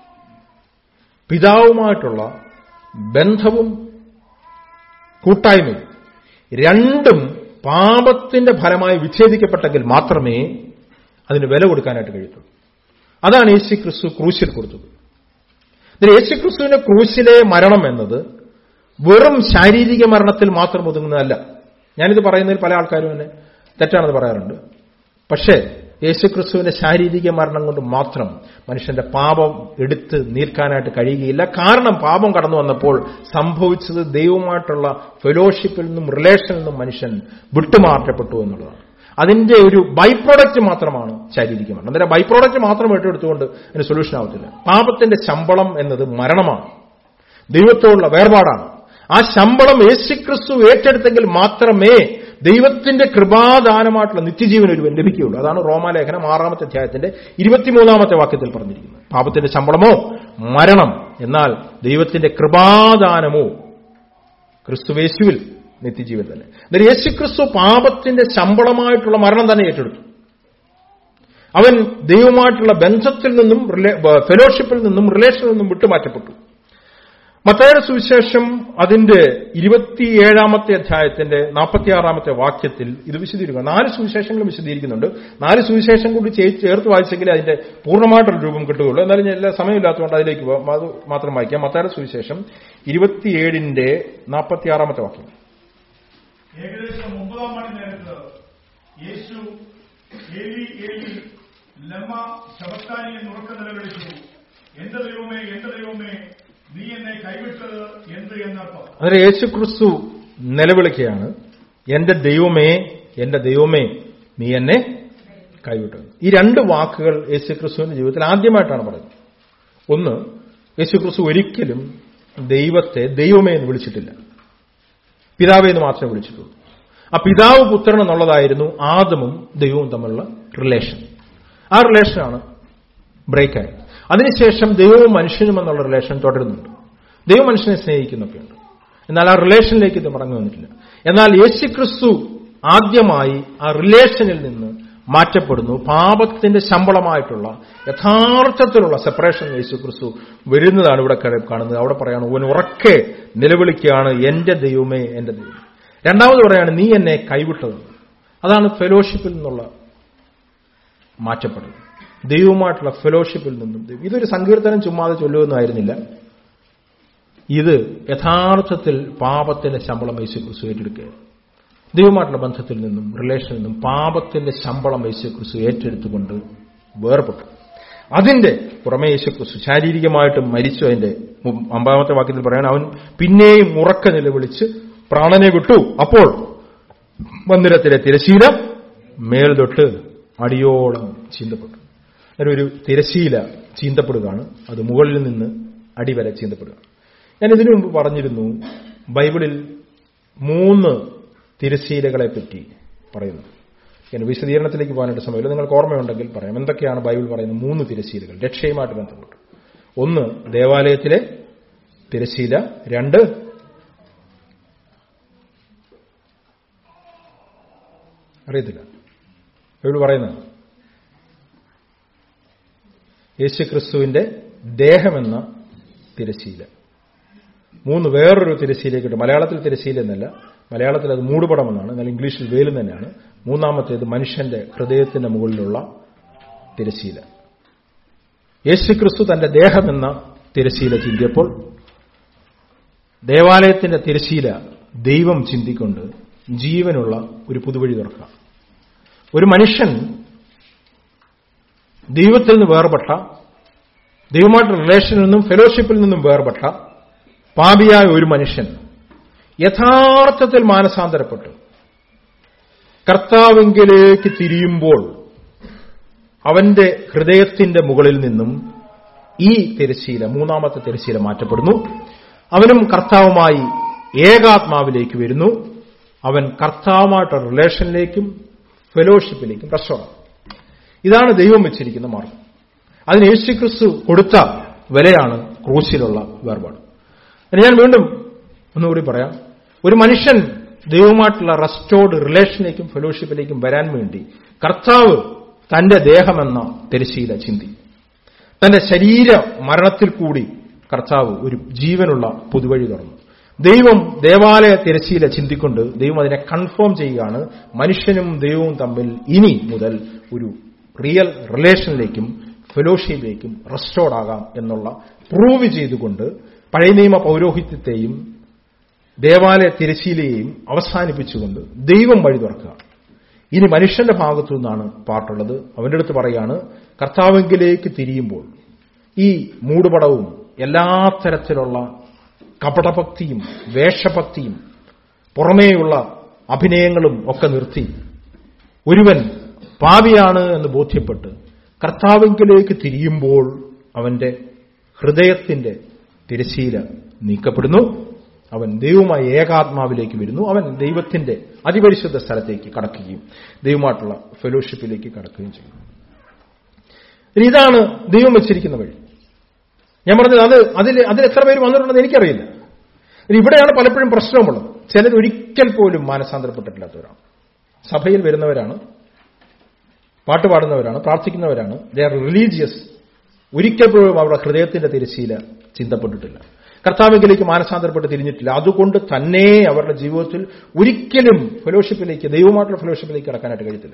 പിതാവുമായിട്ടുള്ള ബന്ധവും കൂട്ടായ്മയും രണ്ടും പാപത്തിന്റെ ഫലമായി വിച്ഛേദിക്കപ്പെട്ടെങ്കിൽ മാത്രമേ അതിന് വില കൊടുക്കാനായിട്ട് കഴിയത്തുള്ളൂ അതാണ് യേശു ക്രിസ്തു ക്രൂശിൽ കൊടുത്തത് ഇതിൽ യേശു ക്രിസ്തുവിന്റെ ക്രൂശിലെ മരണം എന്നത് വെറും ശാരീരിക മരണത്തിൽ മാത്രം ഒതുങ്ങുന്നതല്ല ഞാനിത് പറയുന്നതിൽ പല ആൾക്കാരും തന്നെ തെറ്റാണെന്ന് പറയാറുണ്ട് പക്ഷേ യേശുക്രിസ്തുവിന്റെ ശാരീരിക മരണം കൊണ്ട് മാത്രം മനുഷ്യന്റെ പാപം എടുത്ത് നീർക്കാനായിട്ട് കഴിയുകയില്ല കാരണം പാപം കടന്നു വന്നപ്പോൾ സംഭവിച്ചത് ദൈവമായിട്ടുള്ള ഫെലോഷിപ്പിൽ നിന്നും റിലേഷനിൽ നിന്നും മനുഷ്യൻ വിട്ടുമാറ്റപ്പെട്ടു എന്നുള്ളതാണ് അതിന്റെ ഒരു ബൈ പ്രോഡക്റ്റ് മാത്രമാണ് ശാരീരിക മരണം അന്നേരം ബൈ പ്രോഡക്റ്റ് മാത്രം ഏറ്റെടുത്തുകൊണ്ട് അതിന് സൊല്യൂഷൻ ആവത്തില്ല പാപത്തിന്റെ ശമ്പളം എന്നത് മരണമാണ് ദൈവത്തോടുള്ള വേർപാടാണ് ആ ശമ്പളം യേശുക്രിസ്തു ഏറ്റെടുത്തെങ്കിൽ മാത്രമേ ദൈവത്തിന്റെ കൃപാദാനമായിട്ടുള്ള നിത്യജീവൻ ഒരുവൻ ലഭിക്കുകയുള്ളൂ അതാണ് റോമാലേഖനം ആറാമത്തെ അധ്യായത്തിന്റെ ഇരുപത്തിമൂന്നാമത്തെ വാക്യത്തിൽ പറഞ്ഞിരിക്കുന്നത് പാപത്തിന്റെ ശമ്പളമോ മരണം എന്നാൽ ദൈവത്തിന്റെ കൃപാദാനമോ ക്രിസ്തുവേശുവിൽ നിത്യജീവൻ തന്നെ എന്നാൽ യേശുക്രിസ്തു പാപത്തിന്റെ ശമ്പളമായിട്ടുള്ള മരണം തന്നെ ഏറ്റെടുത്തു അവൻ ദൈവമായിട്ടുള്ള ബന്ധത്തിൽ നിന്നും ഫെലോഷിപ്പിൽ നിന്നും റിലേഷനിൽ നിന്നും വിട്ടുമാറ്റപ്പെട്ടു മത്തായുടെ സുവിശേഷം അതിന്റെ ഇരുപത്തിയേഴാമത്തെ അധ്യായത്തിന്റെ നാൽപ്പത്തിയാറാമത്തെ വാക്യത്തിൽ ഇത് വിശദീകരിക്കുന്നു നാല് സുവിശേഷങ്ങളും വിശദീകരിക്കുന്നുണ്ട് നാല് സുവിശേഷം കൂടി ചേർത്ത് വായിച്ചെങ്കിൽ അതിന്റെ പൂർണ്ണമായിട്ടുള്ള രൂപം കിട്ടുകയുള്ളൂ എന്നാലും ഞാൻ എല്ലാ സമയമില്ലാത്തതുകൊണ്ട് അതിലേക്ക് പോകാം അത് മാത്രം വായിക്കാം മത്തായുടെ സുവിശേഷം ഇരുപത്തിയേഴിന്റെ നാൽപ്പത്തിയാറാമത്തെ വാക്യം ഏകദേശം ഒമ്പതാം മണി നേരത്ത് യേശു ഏലി ഏലി ലമ്മ ശബത്താനി എന്ന് ഉറക്ക നിലവിളിച്ചു എന്റെ ദൈവമേ എന്റെ ദൈവമേ നീ എന്നെ കൈവിട്ടത് എന്ത് എന്നർത്ഥം അന്നേരം യേശു ക്രിസ്തു നിലവിളിക്കുകയാണ് എന്റെ ദൈവമേ എന്റെ ദൈവമേ നീ എന്നെ കൈവിട്ടത് ഈ രണ്ട് വാക്കുകൾ യേശു ക്രിസ്തുവിന്റെ ജീവിതത്തിൽ ആദ്യമായിട്ടാണ് പറയുന്നത് ഒന്ന് യേശു ക്രിസ്തു ഒരിക്കലും ദൈവത്തെ ദൈവമേ എന്ന് വിളിച്ചിട്ടില്ല പിതാവേ എന്ന് മാത്രമേ വിളിച്ചിട്ടുള്ളൂ ആ പിതാവ് പുത്രൻ എന്നുള്ളതായിരുന്നു ആദമും ദൈവവും തമ്മിലുള്ള റിലേഷൻ ആ റിലേഷനാണ് ബ്രേക്കായത് അതിനുശേഷം ദൈവവും മനുഷ്യനും എന്നുള്ള റിലേഷൻ തുടരുന്നുണ്ട് ദൈവം മനുഷ്യനെ സ്നേഹിക്കുന്നൊക്കെയുണ്ട് എന്നാൽ ആ റിലേഷനിലേക്ക് ഇത് മടങ്ങി വന്നിട്ടില്ല എന്നാൽ യേശുക്രിസ്തു ആദ്യമായി ആ റിലേഷനിൽ നിന്ന് മാറ്റപ്പെടുന്നു പാപത്തിന്റെ ശമ്പളമായിട്ടുള്ള യഥാർത്ഥത്തിലുള്ള സെപ്പറേഷൻ യേശുക്രിസ്തു വരുന്നതാണ് ഇവിടെ കാണുന്നത് അവിടെ പറയാണ് ഓൻ ഉറക്കെ നിലവിളിക്കുകയാണ് എന്റെ ദൈവമേ എന്റെ ദൈവം രണ്ടാമത് പറയാണ് നീ എന്നെ കൈവിട്ടത് അതാണ് ഫെലോഷിപ്പിൽ നിന്നുള്ള മാറ്റപ്പെടുന്നത് ദൈവമായിട്ടുള്ള ഫെലോഷിപ്പിൽ നിന്നും ഇതൊരു സങ്കീർത്തനം ചുമ്മാതെ ചൊല്ലുമെന്നായിരുന്നില്ല ഇത് യഥാർത്ഥത്തിൽ പാപത്തിന്റെ ശമ്പളം യേശുക്രിസ്തു ഏറ്റെടുക്കുക ദൈവമായിട്ടുള്ള ബന്ധത്തിൽ നിന്നും റിലേഷനിൽ നിന്നും പാപത്തിന്റെ ശമ്പളം യേശുക്രിസ്തു ഏറ്റെടുത്തുകൊണ്ട് വേർപെട്ടു അതിന്റെ പുറമെ യേശുക്രിസ്തു ശാരീരികമായിട്ട് മരിച്ചു അതിന്റെ അമ്പാമത്തെ വാക്യത്തിൽ പറയാൻ അവൻ പിന്നെയും ഉറക്ക നിലവിളിച്ച് പ്രാണനെ വിട്ടു അപ്പോൾ മന്ദിരത്തിലെ തിരശീല മേൽതൊട്ട് അടിയോളം ചീന്തപ്പെട്ടു അങ്ങനെ ഒരു തിരശീല ചീന്തപ്പെടുകയാണ് അത് മുകളിൽ നിന്ന് അടിവരെ ചീന്തപ്പെടുക ഞാൻ ഇതിനു മുമ്പ് പറഞ്ഞിരുന്നു ബൈബിളിൽ മൂന്ന് തിരശീലകളെ പറ്റി പറയുന്നത് ഞാൻ വിശദീകരണത്തിലേക്ക് പോകാനായിട്ട് സമയമില്ല നിങ്ങൾക്ക് ഓർമ്മയുണ്ടെങ്കിൽ പറയാം എന്തൊക്കെയാണ് ബൈബിൾ പറയുന്ന മൂന്ന് തിരശീലകൾ രക്ഷയുമായിട്ട് ബന്ധപ്പെട്ട് ഒന്ന് ദേവാലയത്തിലെ തിരശീല രണ്ട് അറിയത്തില്ല ബൈബിൾ പറയുന്നത് യേശുക്രിസ്തുവിന്റെ ദേഹമെന്ന തിരശീല മൂന്ന് വേറൊരു തിരശീലയ്ക്കിട്ട് മലയാളത്തിൽ തിരശീല എന്നല്ല മലയാളത്തിൽ അത് മൂടുപടമെന്നാണ് എന്നാൽ ഇംഗ്ലീഷിൽ വേലും തന്നെയാണ് മൂന്നാമത്തേത് മനുഷ്യന്റെ ഹൃദയത്തിന്റെ മുകളിലുള്ള തിരശീല യേശുക്രിസ്തു തന്റെ ദേഹമെന്ന തിരശീല ചിന്തിയപ്പോൾ ദേവാലയത്തിന്റെ തിരശീല ദൈവം ചിന്തിക്കൊണ്ട് ജീവനുള്ള ഒരു പുതുവഴി തുറക്കാം ഒരു മനുഷ്യൻ ദൈവത്തിൽ നിന്ന് വേർപെട്ട ദൈവമായിട്ടുള്ള റിലേഷനിൽ നിന്നും ഫെലോഷിപ്പിൽ നിന്നും വേർപെട്ട പാപിയായ ഒരു മനുഷ്യൻ യഥാർത്ഥത്തിൽ മാനസാന്തരപ്പെട്ടു കർത്താവിങ്കിലേക്ക് തിരിയുമ്പോൾ അവന്റെ ഹൃദയത്തിന്റെ മുകളിൽ നിന്നും ഈ തിരശീല മൂന്നാമത്തെ തിരശീല മാറ്റപ്പെടുന്നു അവനും കർത്താവുമായി ഏകാത്മാവിലേക്ക് വരുന്നു അവൻ കർത്താവുമായിട്ടുള്ള റിലേഷനിലേക്കും ഫെലോഷിപ്പിലേക്കും പ്രശ്നമാണ് ഇതാണ് ദൈവം വെച്ചിരിക്കുന്ന മാർഗം അതിന് യേശുക്രിസ്തു കൊടുത്ത വിലയാണ് ക്രൂശിലുള്ള വേർപാട് ഇനി ഞാൻ വീണ്ടും ഒന്നുകൂടി പറയാം ഒരു മനുഷ്യൻ ദൈവമായിട്ടുള്ള റെസ്റ്റോർഡ് റിലേഷനിലേക്കും ഫെലോഷിപ്പിലേക്കും വരാൻ വേണ്ടി കർത്താവ് തന്റെ ദേഹമെന്ന തിരശീല ചിന്തി തന്റെ ശരീര മരണത്തിൽ കൂടി കർത്താവ് ഒരു ജീവനുള്ള പുതുവഴി തുറന്നു ദൈവം ദേവാലയ തിരശീല ചിന്തിക്കൊണ്ട് ദൈവം അതിനെ കൺഫേം ചെയ്യുകയാണ് മനുഷ്യനും ദൈവവും തമ്മിൽ ഇനി മുതൽ ഒരു റിയൽ റിലേഷനിലേക്കും ഫെലോഷിപ്പിലേക്കും റെസ്റ്റോർഡ് ആകാം എന്നുള്ള പ്രൂവ് ചെയ്തുകൊണ്ട് പഴയ നിയമ പൗരോഹിത്യത്തെയും ദേവാലയ തിരശീലയെയും അവസാനിപ്പിച്ചുകൊണ്ട് ദൈവം വഴി തുറക്കുക ഇനി മനുഷ്യന്റെ ഭാഗത്തു നിന്നാണ് പാട്ടുള്ളത് അവന്റെ അടുത്ത് പറയാണ് കർത്താവെങ്കിലേക്ക് തിരിയുമ്പോൾ ഈ മൂടുപടവും എല്ലാ തരത്തിലുള്ള കപടഭക്തിയും വേഷഭക്തിയും പുറമേയുള്ള അഭിനയങ്ങളും ഒക്കെ നിർത്തി ഒരുവൻ പാപിയാണ് എന്ന് ബോധ്യപ്പെട്ട് കർത്താവിങ്കിലേക്ക് തിരിയുമ്പോൾ അവന്റെ ഹൃദയത്തിന്റെ തിരശീല നീക്കപ്പെടുന്നു അവൻ ദൈവമായി ഏകാത്മാവിലേക്ക് വരുന്നു അവൻ ദൈവത്തിന്റെ അതിപരിശുദ്ധ സ്ഥലത്തേക്ക് കടക്കുകയും ദൈവമായിട്ടുള്ള ഫെലോഷിപ്പിലേക്ക് കടക്കുകയും ചെയ്യും ഇനി ഇതാണ് ദൈവം വെച്ചിരിക്കുന്ന വഴി ഞാൻ പറഞ്ഞത് അത് അതിൽ അതിൽ എത്ര പേര് വന്നിട്ടുണ്ടെന്ന് എനിക്കറിയില്ല ഇനി ഇവിടെയാണ് പലപ്പോഴും പ്രശ്നമുള്ളത് ചിലർ ഒരിക്കൽ പോലും മാനസാന്തരപ്പെട്ടിട്ടില്ലാത്തവരാണ് സഭയിൽ വരുന്നവരാണ് പാട്ട് പാടുന്നവരാണ് പ്രാർത്ഥിക്കുന്നവരാണ് ദേ ആർ റിലീജിയസ് ഒരിക്കൽ പോലും അവരുടെ ഹൃദയത്തിന്റെ തിരശീല ചിന്തപ്പെട്ടിട്ടില്ല കർത്താവിലേക്ക് മാനസാന്തരപ്പെട്ട് തിരിഞ്ഞിട്ടില്ല അതുകൊണ്ട് തന്നെ അവരുടെ ജീവിതത്തിൽ ഒരിക്കലും ഫെലോഷിപ്പിലേക്ക് ദൈവമായിട്ടുള്ള ഫെലോഷിപ്പിലേക്ക് കടക്കാനായിട്ട് കഴിയത്തില്ല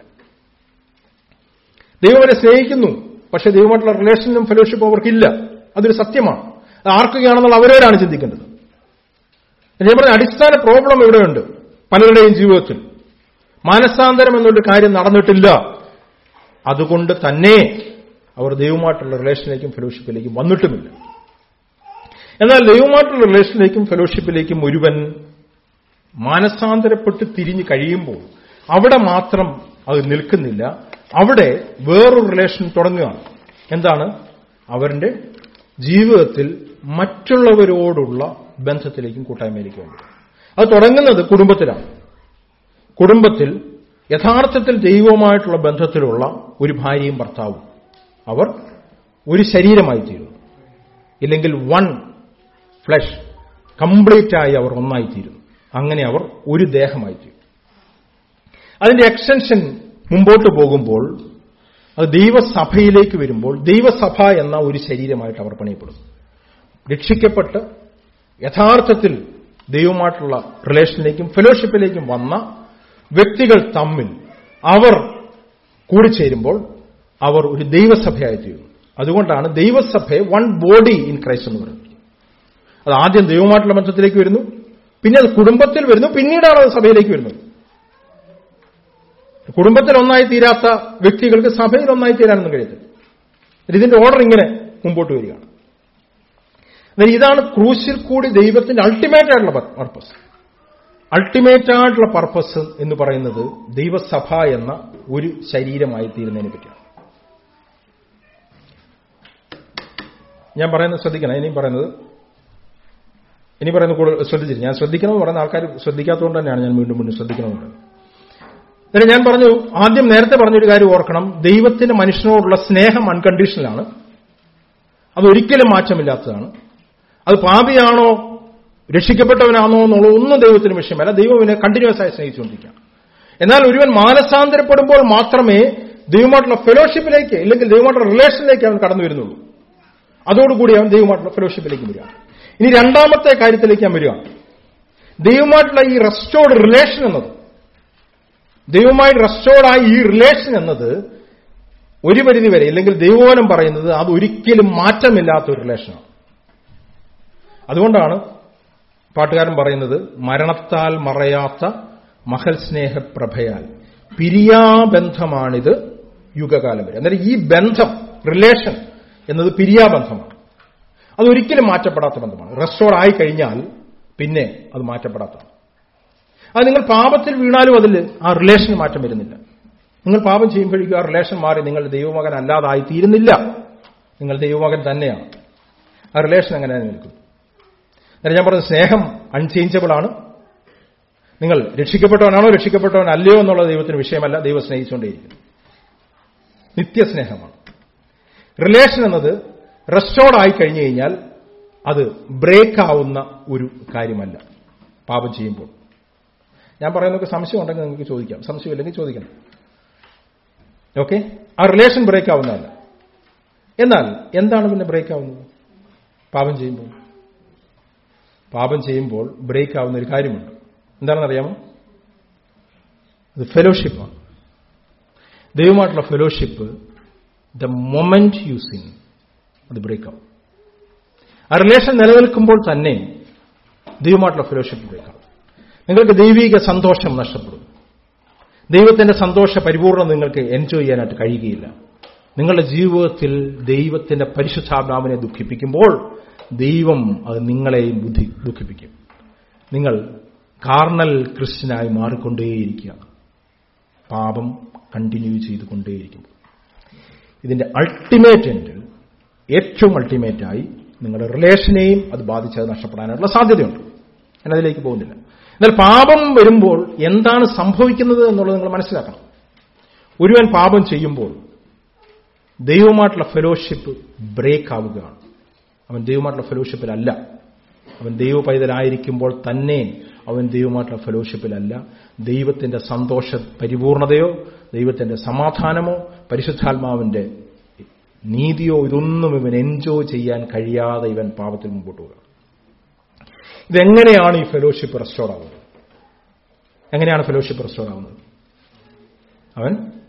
ദൈവം അവരെ സ്നേഹിക്കുന്നു പക്ഷെ ദൈവമായിട്ടുള്ള റിലേഷനും ഫെലോഷിപ്പും അവർക്കില്ല അതൊരു സത്യമാണ് അത് ആർക്കൊക്കെയാണെന്നുള്ള അവരോടാണ് ചിന്തിക്കേണ്ടത് ഞാൻ പറഞ്ഞ അടിസ്ഥാന പ്രോബ്ലം ഇവിടെയുണ്ട് പലരുടെയും ജീവിതത്തിൽ മാനസാന്തരം എന്നൊരു കാര്യം നടന്നിട്ടില്ല അതുകൊണ്ട് തന്നെ അവർ ദൈവമായിട്ടുള്ള റിലേഷനിലേക്കും ഫെലോഷിപ്പിലേക്കും വന്നിട്ടുമില്ല എന്നാൽ ദൈവമായിട്ടുള്ള റിലേഷനിലേക്കും ഫെലോഷിപ്പിലേക്കും ഒരുവൻ മാനസാന്തരപ്പെട്ട് തിരിഞ്ഞു കഴിയുമ്പോൾ അവിടെ മാത്രം അത് നിൽക്കുന്നില്ല അവിടെ വേറൊരു റിലേഷൻ തുടങ്ങുകയാണ് എന്താണ് അവരുടെ ജീവിതത്തിൽ മറ്റുള്ളവരോടുള്ള ബന്ധത്തിലേക്കും കൂട്ടായ്മയിലേക്കും വേണ്ടി അത് തുടങ്ങുന്നത് കുടുംബത്തിലാണ് കുടുംബത്തിൽ യഥാർത്ഥത്തിൽ ദൈവവുമായിട്ടുള്ള ബന്ധത്തിലുള്ള ഒരു ഭാര്യയും ഭർത്താവും അവർ ഒരു ശരീരമായി തീരുന്നു ഇല്ലെങ്കിൽ വൺ ഫ്ലഷ് കംപ്ലീറ്റ് ആയി അവർ ഒന്നായി തീരുന്നു അങ്ങനെ അവർ ഒരു ദേഹമായി തീരും അതിന്റെ എക്സ്റ്റൻഷൻ മുമ്പോട്ട് പോകുമ്പോൾ അത് ദൈവസഭയിലേക്ക് വരുമ്പോൾ ദൈവസഭ എന്ന ഒരു ശരീരമായിട്ട് അവർ പണിയപ്പെടും രക്ഷിക്കപ്പെട്ട് യഥാർത്ഥത്തിൽ ദൈവമായിട്ടുള്ള റിലേഷനിലേക്കും ഫെലോഷിപ്പിലേക്കും വന്ന വ്യക്തികൾ തമ്മിൽ അവർ കൂടിച്ചേരുമ്പോൾ അവർ ഒരു ദൈവസഭയായി തീരുന്നു അതുകൊണ്ടാണ് ദൈവസഭയെ വൺ ബോഡി ഇൻ ക്രൈസ്റ്റ് എന്ന് പറയുന്നത് അത് ആദ്യം ദൈവമായിട്ടുള്ള ബന്ധത്തിലേക്ക് വരുന്നു പിന്നെ അത് കുടുംബത്തിൽ വരുന്നു പിന്നീടാണ് അത് സഭയിലേക്ക് വരുന്നത് കുടുംബത്തിൽ ഒന്നായി തീരാത്ത വ്യക്തികൾക്ക് സഭയിൽ ഒന്നായി തീരാനൊന്നും കഴിയത്തില്ല ഇതിന്റെ ഓർഡർ ഇങ്ങനെ മുമ്പോട്ട് വരികയാണ് എന്നാൽ ഇതാണ് ക്രൂശിൽ കൂടി ദൈവത്തിന്റെ അൾട്ടിമേറ്റ് ആയിട്ടുള്ള പർപ്പസ് അൾട്ടിമേറ്റ് ആയിട്ടുള്ള പർപ്പസ് എന്ന് പറയുന്നത് ദൈവസഭ എന്ന ഒരു ശരീരമായി തീരുന്നതിനെ പറ്റിയാണ് ഞാൻ പറയുന്നത് ശ്രദ്ധിക്കണം ഇനിയും പറയുന്നത് ഇനി പറയുന്നത് കൂടുതൽ ശ്രദ്ധിച്ചില്ല ഞാൻ ശ്രദ്ധിക്കണമെന്ന് പറയുന്ന ആൾക്കാർ ശ്രദ്ധിക്കാത്തതുകൊണ്ട് തന്നെയാണ് ഞാൻ വീണ്ടും വീണ്ടും ശ്രദ്ധിക്കണമെന്ന് പറയുന്നത് എന്നിട്ട് ഞാൻ പറഞ്ഞു ആദ്യം നേരത്തെ പറഞ്ഞൊരു കാര്യം ഓർക്കണം ദൈവത്തിന് മനുഷ്യനോടുള്ള സ്നേഹം അൺകണ്ടീഷണലാണ് അതൊരിക്കലും മാറ്റമില്ലാത്തതാണ് അത് പാപിയാണോ രക്ഷിക്കപ്പെട്ടവനാണോ എന്നുള്ള ഒന്നും ദൈവത്തിന് വിഷയമല്ല ദൈവം ഇവനെ കണ്ടിന്യൂസ് ആയി സ്നേഹിച്ചുകൊണ്ടിരിക്കുകയാണ് എന്നാൽ ഒരുവൻ മാനസാന്തരപ്പെടുമ്പോൾ മാത്രമേ ദൈവമായിട്ടുള്ള ഫെലോഷിപ്പിലേക്ക് ഇല്ലെങ്കിൽ ദൈവമായിട്ടുള്ള റിലേഷനിലേക്ക് അവൻ കടന്നു വരുന്നുള്ളൂ അതോടുകൂടി അവൻ ദൈവമായിട്ടുള്ള ഫെലോഷിപ്പിലേക്ക് വരിക ഇനി രണ്ടാമത്തെ കാര്യത്തിലേക്ക് ഞാൻ വരികയാണ് ദൈവമായിട്ടുള്ള ഈ റെസ്റ്റോർഡ് റിലേഷൻ എന്നത് ദൈവമായി റെസ്റ്റോർഡായ ഈ റിലേഷൻ എന്നത് ഒരു പരിധി വരെ ഇല്ലെങ്കിൽ ദൈവോനം പറയുന്നത് അത് ഒരിക്കലും മാറ്റമില്ലാത്ത ഒരു റിലേഷനാണ് അതുകൊണ്ടാണ് പാട്ടുകാരൻ പറയുന്നത് മരണത്താൽ മറയാത്ത മഹൽ സ്നേഹപ്രഭയാൽ പിരിയാബന്ധമാണിത് യുഗകാലം വരെ അന്നേരം ഈ ബന്ധം റിലേഷൻ എന്നത് പിരിയാബന്ധമാണ് അതൊരിക്കലും മാറ്റപ്പെടാത്ത ബന്ധമാണ് റെസ്റ്റോർ ആയി കഴിഞ്ഞാൽ പിന്നെ അത് മാറ്റപ്പെടാത്തതാണ് അത് നിങ്ങൾ പാപത്തിൽ വീണാലും അതിൽ ആ റിലേഷൻ മാറ്റം വരുന്നില്ല നിങ്ങൾ പാപം ചെയ്യുമ്പോഴേക്കും ആ റിലേഷൻ മാറി നിങ്ങൾ ദൈവമകൻ അല്ലാതായി തീരുന്നില്ല നിങ്ങൾ ദൈവമകൻ തന്നെയാണ് ആ റിലേഷൻ അങ്ങനെ നിൽക്കുന്നു എന്നാൽ ഞാൻ പറഞ്ഞ സ്നേഹം അൺചേഞ്ചബിൾ ആണ് നിങ്ങൾ രക്ഷിക്കപ്പെട്ടവനാണോ രക്ഷിക്കപ്പെട്ടവൻ അല്ലയോ എന്നുള്ള ദൈവത്തിന് വിഷയമല്ല ദൈവം സ്നേഹിച്ചുകൊണ്ടേയിരിക്കുന്നു നിത്യസ്നേഹമാണ് റിലേഷൻ എന്നത് റെസ്റ്റോർഡ് ആയി കഴിഞ്ഞു കഴിഞ്ഞാൽ അത് ബ്രേക്ക് ആവുന്ന ഒരു കാര്യമല്ല പാപം ചെയ്യുമ്പോൾ ഞാൻ പറയുന്നതൊക്കെ സംശയം ഉണ്ടെങ്കിൽ നിങ്ങൾക്ക് ചോദിക്കാം സംശയമില്ലെങ്കിൽ ചോദിക്കണം ഓക്കെ ആ റിലേഷൻ ബ്രേക്ക് ആവുന്നതല്ല എന്നാൽ എന്താണ് പിന്നെ ബ്രേക്ക് ആവുന്നത് പാപം ചെയ്യുമ്പോൾ പാപം ചെയ്യുമ്പോൾ ബ്രേക്ക് ആവുന്ന ഒരു കാര്യമുണ്ട് എന്താണെന്നറിയാമോ അത് ഫെലോഷിപ്പാണ് ദൈവമായിട്ടുള്ള fellowship the moment you sin അത് ബ്രേക്ക് ആവും ആ റിലേഷൻ നിലനിൽക്കുമ്പോൾ തന്നെ ദൈവമായിട്ടുള്ള ഫെലോഷിപ്പ് ബ്രേക്ക് ആവും നിങ്ങൾക്ക് ദൈവിക സന്തോഷം നഷ്ടപ്പെടും ദൈവത്തിന്റെ സന്തോഷ പരിപൂർണ്ണം നിങ്ങൾക്ക് എൻജോയ് ചെയ്യാനായിട്ട് കഴിയുകയില്ല നിങ്ങളുടെ ജീവിതത്തിൽ ദൈവത്തിന്റെ പരിശുദ്ധാത്മാവിനെ ദുഃഖിപ്പിക്കുമ്പോൾ ദൈവം അത് നിങ്ങളെയും ബുദ്ധി ദുഃഖിപ്പിക്കും നിങ്ങൾ കാർണൽ ക്രിസ്ത്യനായി മാറിക്കൊണ്ടേയിരിക്കുക പാപം കണ്ടിന്യൂ ചെയ്തുകൊണ്ടേയിരിക്കും ഇതിന്റെ അൾട്ടിമേറ്റ് എൻഡിൽ ഏറ്റവും അൾട്ടിമേറ്റായി നിങ്ങളുടെ റിലേഷനെയും അത് ബാധിച്ചത് നഷ്ടപ്പെടാനുള്ള സാധ്യതയുണ്ട് ഞാൻ അതിലേക്ക് പോകുന്നില്ല എന്നാൽ പാപം വരുമ്പോൾ എന്താണ് സംഭവിക്കുന്നത് എന്നുള്ളത് നിങ്ങൾ മനസ്സിലാക്കണം ഒരുവൻ പാപം ചെയ്യുമ്പോൾ ദൈവമായിട്ടുള്ള ഫെലോഷിപ്പ് ബ്രേക്ക് ആവുകയാണ് അവൻ ദൈവമായിട്ടുള്ള ഫെലോഷിപ്പിലല്ല അവൻ ദൈവ പൈതലായിരിക്കുമ്പോൾ തന്നെ അവൻ ദൈവമായിട്ടുള്ള ഫെലോഷിപ്പിലല്ല ദൈവത്തിന്റെ സന്തോഷ പരിപൂർണതയോ ദൈവത്തിന്റെ സമാധാനമോ പരിശുദ്ധാത്മാവിന്റെ നീതിയോ ഇതൊന്നും ഇവൻ എൻജോയ് ചെയ്യാൻ കഴിയാതെ ഇവൻ പാപത്തിൽ മുമ്പോട്ട് പോകുക ഇതെങ്ങനെയാണ് ഈ ഫെലോഷിപ്പ് റെസ്റ്റോർ ആവുന്നത് എങ്ങനെയാണ് ഫെലോഷിപ്പ് റെസ്റ്റോർ ആവുന്നത് അവൻ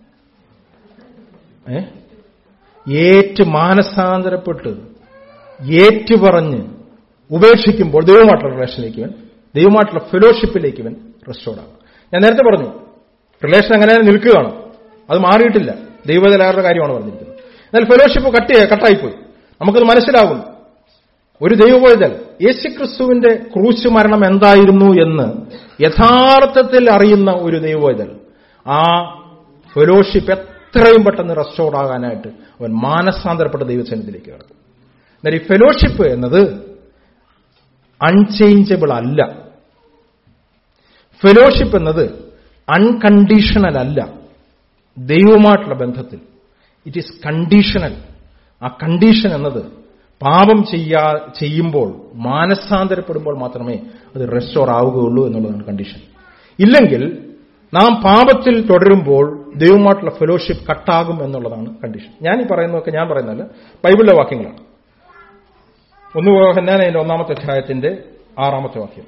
ഏ ഏറ്റ് മാനസാന്തരപ്പെട്ട് ഏറ്റുപറഞ്ഞ് ഉപേക്ഷിക്കുമ്പോൾ ദൈവമായിട്ടുള്ള റിലേഷനിലേക്ക് ഇവൻ ദൈവമായിട്ടുള്ള ഫെലോഷിപ്പിലേക്ക് ഇവൻ റെസ്റ്റോർഡ് ആകും ഞാൻ നേരത്തെ പറഞ്ഞു റിലേഷൻ അങ്ങനെ നിൽക്കുകയാണ് അത് മാറിയിട്ടില്ല ദൈവതലാരുടെ കാര്യമാണ് പറഞ്ഞിരിക്കുന്നത് എന്നാൽ ഫെലോഷിപ്പ് കട്ട് കട്ടായിപ്പോയി നമുക്കത് മനസ്സിലാകും ഒരു ദൈവപോയതൽ യേശുക്രിസ്തുവിന്റെ ക്രൂശ് മരണം എന്തായിരുന്നു എന്ന് യഥാർത്ഥത്തിൽ അറിയുന്ന ഒരു ദൈവപോയതൽ ആ ഫെലോഷിപ്പ് എത്രയും പെട്ടെന്ന് റെസ്റ്റോർഡ് ആകാനായിട്ട് അവൻ മാനസാന്തരപ്പെട്ട ദൈവസന്നിധിയിലേക്ക് കടക്കും എന്നാൽ ഈ ഫെലോഷിപ്പ് എന്നത് അൺചേഞ്ചബിൾ അല്ല ഫെലോഷിപ്പ് എന്നത് അൺകണ്ടീഷണൽ അല്ല ദൈവമായിട്ടുള്ള ബന്ധത്തിൽ ഇറ്റ് ഈസ് കണ്ടീഷണൽ ആ കണ്ടീഷൻ എന്നത് പാപം ചെയ്യാ ചെയ്യുമ്പോൾ മാനസാന്തരപ്പെടുമ്പോൾ മാത്രമേ അത് റെസ്റ്റോർ ആവുകയുള്ളൂ എന്നുള്ളതാണ് കണ്ടീഷൻ ഇല്ലെങ്കിൽ നാം പാപത്തിൽ തുടരുമ്പോൾ ദൈവമായിട്ടുള്ള ഫെലോഷിപ്പ് കട്ടാകും എന്നുള്ളതാണ് കണ്ടീഷൻ ഞാൻ ഈ പറയുന്നതൊക്കെ ഞാൻ പറയുന്നതല്ല ബൈബിളിലെ വാക്യങ്ങളാണ് ഒന്ന് ഞാൻ അതിന്റെ ഒന്നാമത്തെ അധ്യായത്തിന്റെ ആറാമത്തെ വാക്യം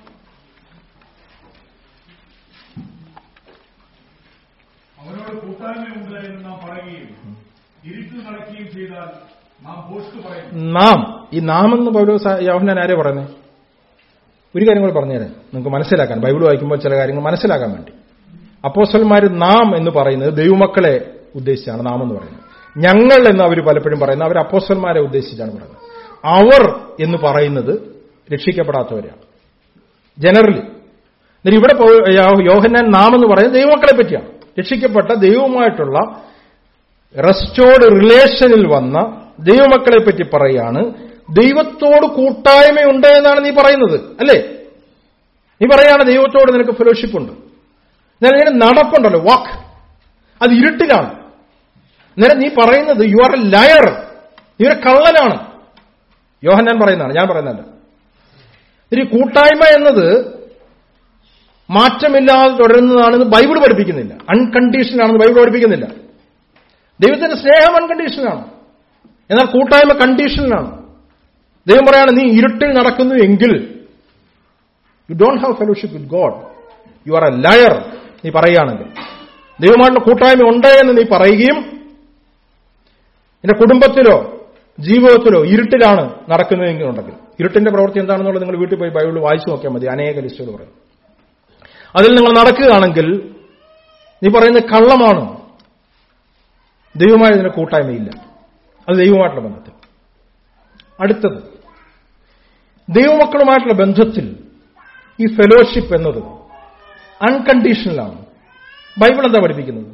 അവനോട് കൂട്ടായ്മയുണ്ട് എന്ന് നാം പറയുകയും ഇരുട്ട് നടക്കുകയും ചെയ്താൽ നാം പോസ്റ്റ് പറയും നാം ഈ നാം എന്ന് പൗലോസ് യോഹനാൻ ആരെ പറയുന്നത് ഒരു കാര്യം കൂടെ പറഞ്ഞുതരാം നിങ്ങൾക്ക് മനസ്സിലാക്കാൻ ബൈബിൾ വായിക്കുമ്പോൾ ചില കാര്യങ്ങൾ മനസ്സിലാക്കാൻ വേണ്ടി അപ്പോസ്റ്റൽമാർ നാം എന്ന് പറയുന്നത് ദൈവമക്കളെ ഉദ്ദേശിച്ചാണ് നാം എന്ന് പറയുന്നത് ഞങ്ങൾ എന്ന് അവർ പലപ്പോഴും പറയുന്നത് അവർ അപ്പോസ്റ്റൽമാരെ ഉദ്ദേശിച്ചാണ് പറയുന്നത് അവർ എന്ന് പറയുന്നത് രക്ഷിക്കപ്പെടാത്തവരാണ് ജനറലി എന്നിട്ട് ഇവിടെ പൗ- യോ- യോഹന്നാൻ നാം എന്ന് പറയുന്നത് ദൈവമക്കളെ പറ്റിയാണ് രക്ഷിക്കപ്പെട്ട ദൈവവുമായിട്ടുള്ള റെസ്റ്റോർഡ് റിലേഷനിൽ വന്ന ദൈവമക്കളെ പറ്റി പറയാണ് ദൈവത്തോട് കൂട്ടായ്മയുണ്ട് എന്നാണ് നീ പറയുന്നത് അല്ലേ നീ പറയാണ് ദൈവത്തോട് നിനക്ക് ഫെലോഷിപ്പ് ഉണ്ട് എന്നാൽ ഇതിന് നടപ്പുണ്ടല്ലോ വാക്ക് അത് ഇരുട്ടിലാണ് അന്നേരം നീ പറയുന്നത് യു ആർ എ ലയർ നീ ഒരു കള്ളനാണ് യോഹൻ ഞാൻ പറയുന്നതാണ് ഞാൻ പറയുന്നതല്ല ഒരു കൂട്ടായ്മ എന്നത് മാറ്റമില്ലാതെ തുടരുന്നതാണെന്ന് ബൈബിൾ പഠിപ്പിക്കുന്നില്ല അൺകണ്ടീഷണൽ ആണെന്ന് ബൈബിൾ പഠിപ്പിക്കുന്നില്ല ദൈവത്തിന്റെ സ്നേഹം അൺകണ്ടീഷണലാണ് എന്നാൽ കൂട്ടായ്മ കണ്ടീഷനിലാണ് ദൈവം പറയാണ് നീ ഇരുട്ടിൽ നടക്കുന്നു എങ്കിൽ you don't have fellowship with God you are a liar നീ പറയുകയാണെങ്കിൽ ദൈവമായിട്ടുള്ള കൂട്ടായ്മ ഉണ്ട് എന്ന് നീ പറയുകയും നിന്റെ കുടുംബത്തിലോ ജീവിതത്തിലോ ഇരുട്ടിലാണ് നടക്കുന്നതെങ്കിൽ ഉണ്ടെങ്കിൽ ഇരുട്ടിന്റെ പ്രവൃത്തി എന്താണെന്നുള്ളത് നിങ്ങൾ വീട്ടിൽ പോയി ബൈബിൾ വായിച്ചു നോക്കിയാൽ മതി അനേക ലിസ്റ്റുകൾ പറയും അതിൽ നിങ്ങൾ നടക്കുകയാണെങ്കിൽ നീ പറയുന്നത് കള്ളമാണ് ദൈവമായി ഇതിന് കൂട്ടായ്മയില്ല അത് ദൈവമായിട്ടുള്ള ബന്ധത്തിൽ അടുത്തത് ദൈവമക്കളുമായിട്ടുള്ള ബന്ധത്തിൽ ഈ ഫെലോഷിപ്പ് എന്നത് അൺകണ്ടീഷണലാണ് ബൈബിൾ എന്താ പഠിപ്പിക്കുന്നത്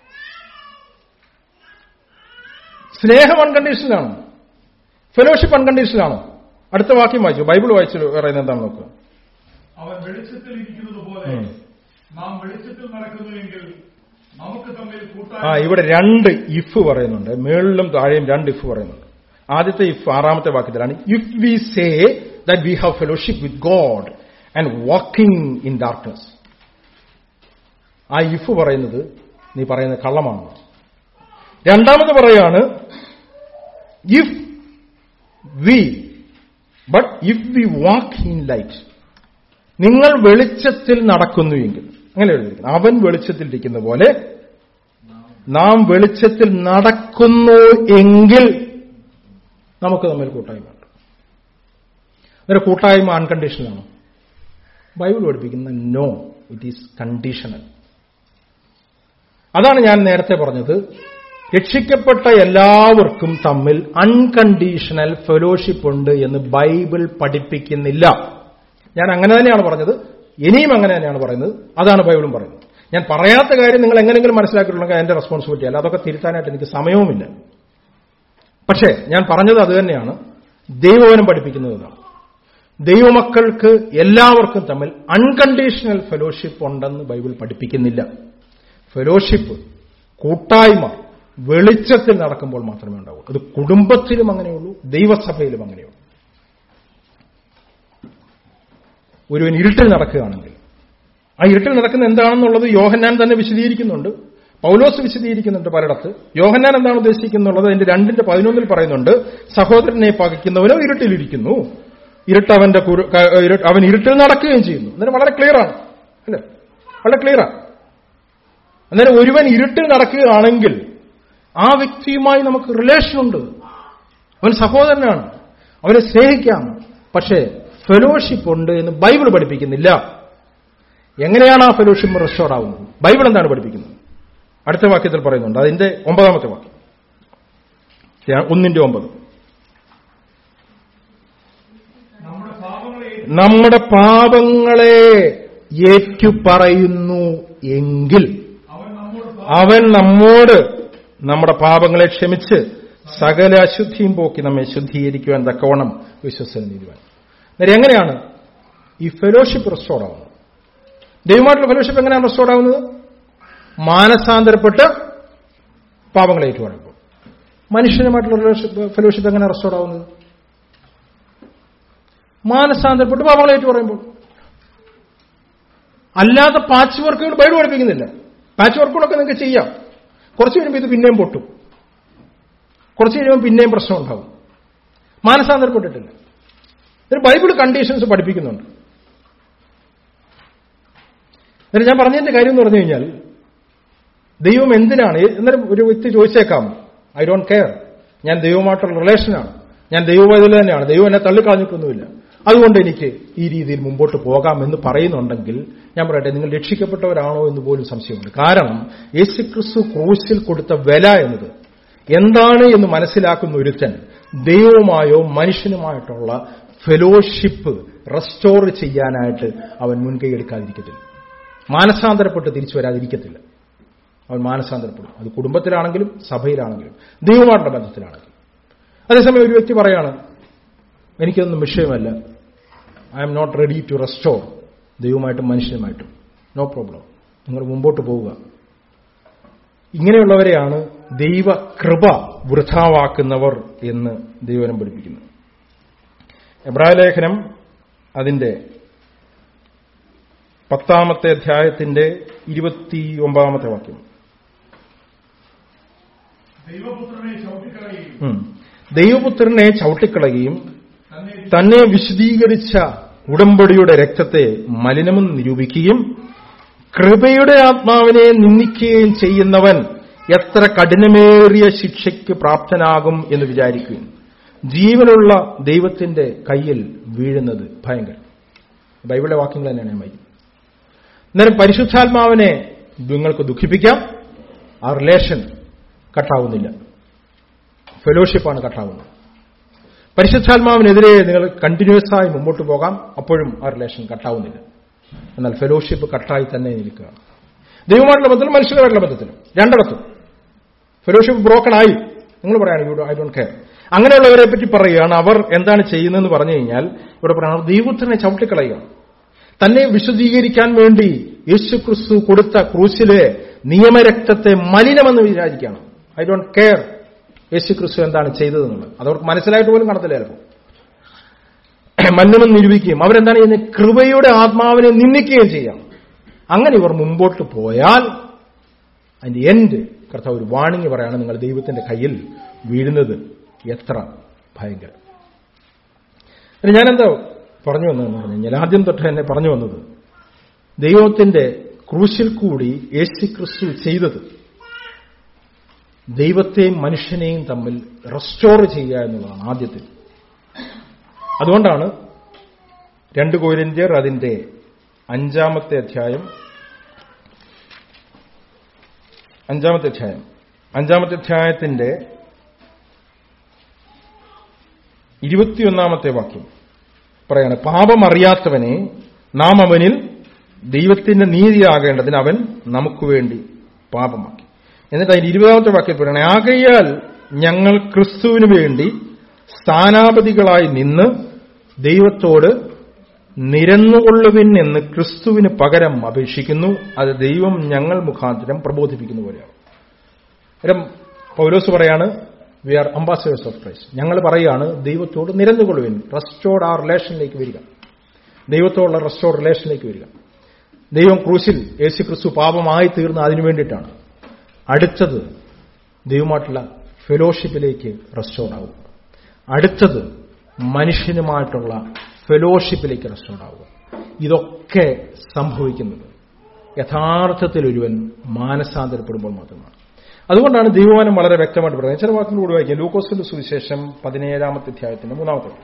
സ്നേഹം അൺകണ്ടീഷണലാണ് ഫെലോഷിപ്പ് അൺകണ്ടീഷണലാണ് അടുത്ത വാക്യം വായിച്ചു ബൈബിൾ വായിച്ചു പറയുന്നത് എന്താണെന്ന് നോക്കുക അവൻ വെളിച്ചത്തിൽ ഇരിക്കുന്നത് പോലെ ഉം. നാം വെളിച്ചത്തിൽ നടക്കുന്നുവെങ്കിൽ നമുക്ക് തമ്മിൽ ആ കൂട്ടായ്മ ഇവിടെ രണ്ട് ഇഫ് പറയുന്നുണ്ട് മേളിലും താഴെയും രണ്ട് ഇഫ് പറയുന്നുണ്ട് ആദ്യത്തെ ഇഫ് ആറാമത്തെ വാക്യത്തിലാണ് if we say that we have fellowship with God and walking in darkness ആ ഇഫ് പറയുന്നത് നീ പറയുന്നത് കള്ളമാണ് രണ്ടാമത് പറയാണ് if we but if we walk in light നിങ്ങൾ വെളിച്ചത്തിൽ നടക്കുന്നു എങ്കിൽ അങ്ങനെ എഴുതിയിരിക്കുന്നു അവൻ വെളിച്ചത്തിൽ ഇരിക്കുന്ന പോലെ നാം വെളിച്ചത്തിൽ നടക്കുന്നു എങ്കിൽ നമുക്ക് തമ്മിൽ കൂട്ടായ്മ ഉണ്ട് അന്നേരം കൂട്ടായ്മ അൺകണ്ടീഷണലാണ് ബൈബിൾ പഠിപ്പിക്കുന്ന നോ ഇറ്റ് ഈസ് കണ്ടീഷണൽ അതാണ് ഞാൻ നേരത്തെ പറഞ്ഞത് രക്ഷിക്കപ്പെട്ട എല്ലാവർക്കും തമ്മിൽ അൺകണ്ടീഷണൽ ഫെലോഷിപ്പ് ഉണ്ട് എന്ന് ബൈബിൾ പഠിപ്പിക്കുന്നില്ല ഞാൻ അങ്ങനെ തന്നെയാണ് പറഞ്ഞത് ഇനിയും അങ്ങനെ തന്നെയാണ് പറയുന്നത് അതാണ് ബൈബിളും പറയുന്നത് ഞാൻ പറയാത്ത കാര്യം നിങ്ങൾ എങ്ങനെയെങ്കിലും മനസ്സിലാക്കിയിട്ടുണ്ടെങ്കിൽ എന്റെ റെസ്പോൺസിബിലിറ്റി അല്ല അതൊക്കെ തിരുത്താനായിട്ട് എനിക്ക് സമയവുമില്ല പക്ഷേ ഞാൻ പറഞ്ഞത് അത് തന്നെയാണ് ദൈവവനം പഠിപ്പിക്കുന്നത് ഇതാണ് ദൈവമക്കൾക്ക് എല്ലാവർക്കും തമ്മിൽ അൺകണ്ടീഷണൽ ഫെലോഷിപ്പ് ഉണ്ടെന്ന് ബൈബിൾ പഠിപ്പിക്കുന്നില്ല ഫെലോഷിപ്പ് കൂട്ടായ്മ വെളിച്ചത്തിൽ നടക്കുമ്പോൾ മാത്രമേ ഉണ്ടാവൂ അത് കുടുംബത്തിലും അങ്ങനെയുള്ളൂ ദൈവസഭയിലും അങ്ങനെയുള്ളൂ ഒരുവൻ ഇരുട്ടിൽ നടക്കുകയാണെങ്കിൽ ആ ഇരുട്ടിൽ നടക്കുന്ന എന്താണെന്നുള്ളത് യോഹന്നാൻ തന്നെ വിശദീകരിക്കുന്നുണ്ട് പൗലോസ് വിശദീകരിക്കുന്നുണ്ട് പലയിടത്ത് യോഹന്നാൻ എന്താണ് ഉദ്ദേശിക്കുന്നുള്ളത് അതിന്റെ രണ്ടിന്റെ പതിനൊന്നിൽ പറയുന്നുണ്ട് സഹോദരനെ പകയ്ക്കുന്നവനോ ഇരുട്ടിലിരിക്കുന്നു ഇരുട്ട് അവന്റെ കുരു- ക- ഇരു- അവൻ ഇരുട്ടിൽ നടക്കുകയും ചെയ്യുന്നു അന്നേരം വളരെ ക്ലിയറാണ് അല്ലേ വളരെ ക്ലിയറാണ് അന്നേരം ഒരുവൻ ഇരുട്ടിൽ നടക്കുകയാണെങ്കിൽ ആ വ്യക്തിയുമായി നമുക്ക് റിലേഷൻ ഉണ്ട് അവൻ സഹോദരനാണ് അവനെ സ്നേഹിക്കാം പക്ഷേ ഫെലോഷിപ്പ് ഉണ്ട് എന്ന് ബൈബിൾ പഠിപ്പിക്കുന്നില്ല എങ്ങനെയാണ് ആ ഫെലോഷിപ്പ് റെസ്റ്റോർഡ് ആവുന്നത് ബൈബിൾ എന്താണ് പഠിപ്പിക്കുന്നത് അടുത്ത വാക്യത്തിൽ പറയുന്നുണ്ട് അതിന്റെ ഒമ്പതാമത്തെ വാക്യം ഞാൻ ഒന്നിന്റെ ഒമ്പത് നമ്മുടെ പാപങ്ങളെ നമ്മുടെ പാപങ്ങളെ ഏറ്റുപറയുന്നു എങ്കിൽ അവൻ നമ്മോട് പാ- അവൻ നമ്മോട് നമ്മുടെ പാപങ്ങളെ ക്ഷമിച്ച് സകല അശുദ്ധിയും പോക്കി നമ്മെ ശുദ്ധീകരിക്കുവാൻ തക്കവണ്ണം വിശ്വസന നീരുവാൻ അന്നേരം എങ്ങനെയാണ് ഈ ഫെലോഷിപ്പ് റെസ്റ്റോർഡ് ആവുന്നത് ദൈവമായിട്ടുള്ള ഫെലോഷിപ്പ് എങ്ങനെയാണ് റെസ്റ്റോർഡ് ആവുന്നത് മാനസാന്തരപ്പെട്ട് പാപങ്ങളെ ഏറ്റുപറയുമ്പോൾ മനുഷ്യനുമായിട്ടുള്ള ഫെലോഷിപ്പ് എങ്ങനെ റെസ്റ്റോർഡ് ആവുന്നത് മാനസാന്തരപ്പെട്ട് പാപങ്ങളെ ഏറ്റുപറയുമ്പോൾ അല്ലാതെ പാച്ച് വർക്കുകൾ ബൈബിൾ പഠിപ്പിക്കുന്നില്ല പാച്ച് വർക്കുകളൊക്കെ നിങ്ങൾക്ക് ചെയ്യാം കുറച്ച് കഴിയുമ്പോൾ ഇത് പിന്നെയും പൊട്ടും കുറച്ച് കഴിയുമ്പോൾ പിന്നെയും പ്രശ്നം ഉണ്ടാവും മാനസാന്തരപ്പെട്ടിട്ടില്ല ഒരു ബൈബിൾ കണ്ടീഷൻസ് പഠിപ്പിക്കുന്നുണ്ട് എന്നിട്ട് ഞാൻ പറഞ്ഞതിന്റെ കാര്യം എന്ന് പറഞ്ഞു കഴിഞ്ഞാൽ ദൈവം എന്തിനാണ് എന്നൊരു ഒരു വ്യക്തി ചോദിച്ചേക്കാം ഐ ഡോണ്ട് കെയർ ഞാൻ ദൈവമായിട്ടുള്ള റിലേഷനാണ് ഞാൻ ദൈവവൈതൽ തന്നെയാണ് ദൈവം എന്നെ തള്ളിക്കളഞ്ഞിട്ടൊന്നുമില്ല അതുകൊണ്ട് എനിക്ക് ഈ രീതിയിൽ മുമ്പോട്ട് പോകാം എന്ന് പറയുന്നുണ്ടെങ്കിൽ ഞാൻ പറയട്ടെ നിങ്ങൾ രക്ഷിക്കപ്പെട്ടവരാണോ എന്ന് പോലും സംശയമുണ്ട് കാരണം യേശുക്രിസ്തു ക്രൂശിൽ കൊടുത്ത വില എന്നത് എന്താണ് എന്ന് മനസ്സിലാക്കുന്ന ഒരുത്തൻ ദൈവവുമായോ മനുഷ്യനുമായിട്ടുള്ള ഫെലോഷിപ്പ് റെസ്റ്റോർ ചെയ്യാനായിട്ട് അവൻ മുൻകൈ എടുക്കാതിരിക്കത്തില്ല മാനസാന്തരപ്പെട്ട് തിരിച്ചു വരാതിരിക്കത്തില്ല അവൻ മാനസാന്തരപ്പെടും അത് കുടുംബത്തിലാണെങ്കിലും സഭയിലാണെങ്കിലും ദൈവമായിട്ടുള്ള ബന്ധത്തിലാണെങ്കിലും അതേസമയം ഒരു വ്യക്തി പറയാണ് എനിക്കൊന്നും വിഷയമല്ല I'm not ready to restore ദൈവമായിട്ടും മനുഷ്യനുമായിട്ടും നോ പ്രോബ്ലം നിങ്ങൾ മുമ്പോട്ട് പോവുക ഇങ്ങനെയുള്ളവരെയാണ് ദൈവ കൃപ വൃഥാവാക്കുന്നവർ എന്ന് ദൈവനം പഠിപ്പിക്കുന്നു എബ്രായ ലേഖനം അതിന്റെ പത്താമത്തെ അധ്യായത്തിന്റെ ഇരുപത്തിയൊമ്പതാമത്തെ വാക്യം ദൈവപുത്രനെ ചവിട്ടിക്കളയുകയും ഉം. ദൈവപുത്രനെ ചവിട്ടിക്കളയുകയും തന്നെ തന്നെ വിശദീകരിച്ച ഉടമ്പടിയുടെ രക്തത്തെ മലിനമെന്ന് നിരൂപിക്കുകയും കൃപയുടെ ആത്മാവിനെ നിന്ദിക്കുകയും ചെയ്യുന്നവൻ എത്ര കഠിനമേറിയ ശിക്ഷയ്ക്ക് പ്രാപ്തനാകും എന്ന് വിചാരിക്കുകയും ജീവനുള്ള ദൈവത്തിന്റെ കയ്യിൽ വീഴുന്നത് ഭയങ്കരം ബൈബിളിലെ വാക്യങ്ങൾ തന്നെയാണ് ഞാൻ വായിക്കുന്നത് അന്നേരം പരിശുദ്ധാത്മാവിനെ നിങ്ങൾക്ക് ദുഃഖിപ്പിക്കാം ആ റിലേഷൻ കട്ടാവുന്നില്ല ഫെലോഷിപ്പാണ് കട്ടാവുന്നത് പരിശുദ്ധാത്മാവിനെതിരെ നിങ്ങൾ കണ്ടിന്യൂസ് ആയി മുമ്പോട്ട് പോകാം അപ്പോഴും ആ റിലേഷൻ കട്ടാവുന്നില്ല എന്നാൽ ഫെലോഷിപ്പ് കട്ടായി തന്നെ നിൽക്കുകയാണ് ദൈവമായിട്ടുള്ള ബന്ധത്തിലും മനുഷ്യരുമായിട്ടുള്ള ബന്ധത്തിലും രണ്ടിടത്തും ഫെലോഷിപ്പ് ബ്രോക്കൺ ആയി നിങ്ങൾ പറയാണ് യു ഐ ഡോണ്ട് കെയർ അങ്ങനെയുള്ളവരെ പറ്റി പറയുകയാണ് അവർ എന്താണ് ചെയ്യുന്നതെന്ന് പറഞ്ഞു കഴിഞ്ഞാൽ ഇവിടെ പറയുന്നത് ദൈവത്തിനെ ചവിട്ടിക്കളയുകയാണ് തന്നെ വിശദീകരിക്കാൻ വേണ്ടി യേശുക്രിസ്തു കൊടുത്ത ക്രൂശിലെ നിയമരക്തത്തെ മലിനമെന്ന് വിചാരിക്കുകയാണ് ഐ ഡോണ്ട് കെയർ യേശുക്രിസ്തു എന്താണ് ചെയ്തതെന്നുള്ളത് അതവർക്ക് മനസ്സിലായിട്ട് പോലും കാണത്തില്ല ചിലപ്പോൾ മലിനമെന്ന് നിരൂപിക്കുകയും അവരെന്താണ് ചെയ്യുന്നത് കൃപയുടെ ആത്മാവിനെ നിന്ദിക്കുകയും ചെയ്യാം അങ്ങനെ ഇവർ മുമ്പോട്ട് പോയാൽ അതിന്റെ എൻഡ് കർത്താവ് ഒരു വാണിംഗ് പറയാണ് നിങ്ങൾ ദൈവത്തിന്റെ കയ്യിൽ വീഴുന്നത് എത്ര ഭയങ്കരം ഇനി ഞാനെന്താ പറഞ്ഞു വന്നതെന്ന് പറഞ്ഞു കഴിഞ്ഞാൽ ആദ്യം തൊട്ട് എന്നെ പറഞ്ഞു വന്നത് ദൈവത്തിന്റെ ക്രൂശിൽ കൂടി യേശു ക്രിസ്തു ചെയ്തത് ദൈവത്തെയും മനുഷ്യനെയും തമ്മിൽ റെസ്റ്റോർ ചെയ്യുക എന്നുള്ളതാണ് ആദ്യത്തിൽ അതുകൊണ്ടാണ് രണ്ട് കോരിന്ത്യർ അതിന്റെ അഞ്ചാമത്തെ അധ്യായം അഞ്ചാമത്തെ അധ്യായം അഞ്ചാമത്തെ അധ്യായത്തിന്റെ ഇരുപത്തിയൊന്നാമത്തെ വാക്യം പറയാണ് പാപമറിയാത്തവനെ നാം അവനിൽ ദൈവത്തിന്റെ നീതിയാകേണ്ടതിന് അവൻ നമുക്ക് വേണ്ടി പാപമാക്കി എന്നിട്ട് അതിന്റെ ഇരുപതാമത്തെ വാക്യത്തിൽ പറയണേ ആകയാൽ ഞങ്ങൾ ക്രിസ്തുവിന് വേണ്ടി സ്ഥാനാപതികളായി നിന്ന് ദൈവത്തോട് നിരന്നുകൊള്ളുവിൻ എന്ന് ക്രിസ്തുവിന് പകരം അപേക്ഷിക്കുന്നു അത് ദൈവം ഞങ്ങൾ മുഖാന്തരം പ്രബോധിപ്പിക്കുന്ന പോലെയാണ് അന്നേരം പൗലോസ് പറയാണ് we are ambassadors of Christ ഞങ്ങൾ പറയുകയാണ് ദൈവത്തോട് നിരന്നുകൊള്ളുവിൻ റെസ്റ്റോർഡ് ആ റിലേഷനിലേക്ക് വരിക ദൈവത്തോടുള്ള റെസ്റ്റോർഡ് റിലേഷനിലേക്ക് വരിക ദൈവം ക്രൂശിൽ യേശു ക്രിസ്തു പാപമായി തീർന്ന അതിനു വേണ്ടിയിട്ടാണ് അടുത്തത് ദൈവമായിട്ടുള്ള ഫെലോഷിപ്പിലേക്ക് റെസ്റ്റോർഡ് ആവുക അടുത്തത് മനുഷ്യനുമായിട്ടുള്ള ഫെലോഷിപ്പിലേക്ക് റെസ്റ്റോർഡ് ആവുക ഇതൊക്കെ സംഭവിക്കുന്നത് യഥാർത്ഥത്തിൽ ഒരുവൻ മാനസാന്തരപ്പെടുമ്പോൾ മാത്രമാണ് അതുകൊണ്ടാണ് ദൈവമാനം വളരെ വ്യക്തമായിട്ട് പറയുന്നത് ചില വാക്കിൽ കൂടി വായിക്കാം ലൂക്കോസിന്റെ സുവിശേഷം പതിനേഴാമത്തെ അധ്യായത്തിന്റെ മൂന്നാമത്തെ വാക്യം.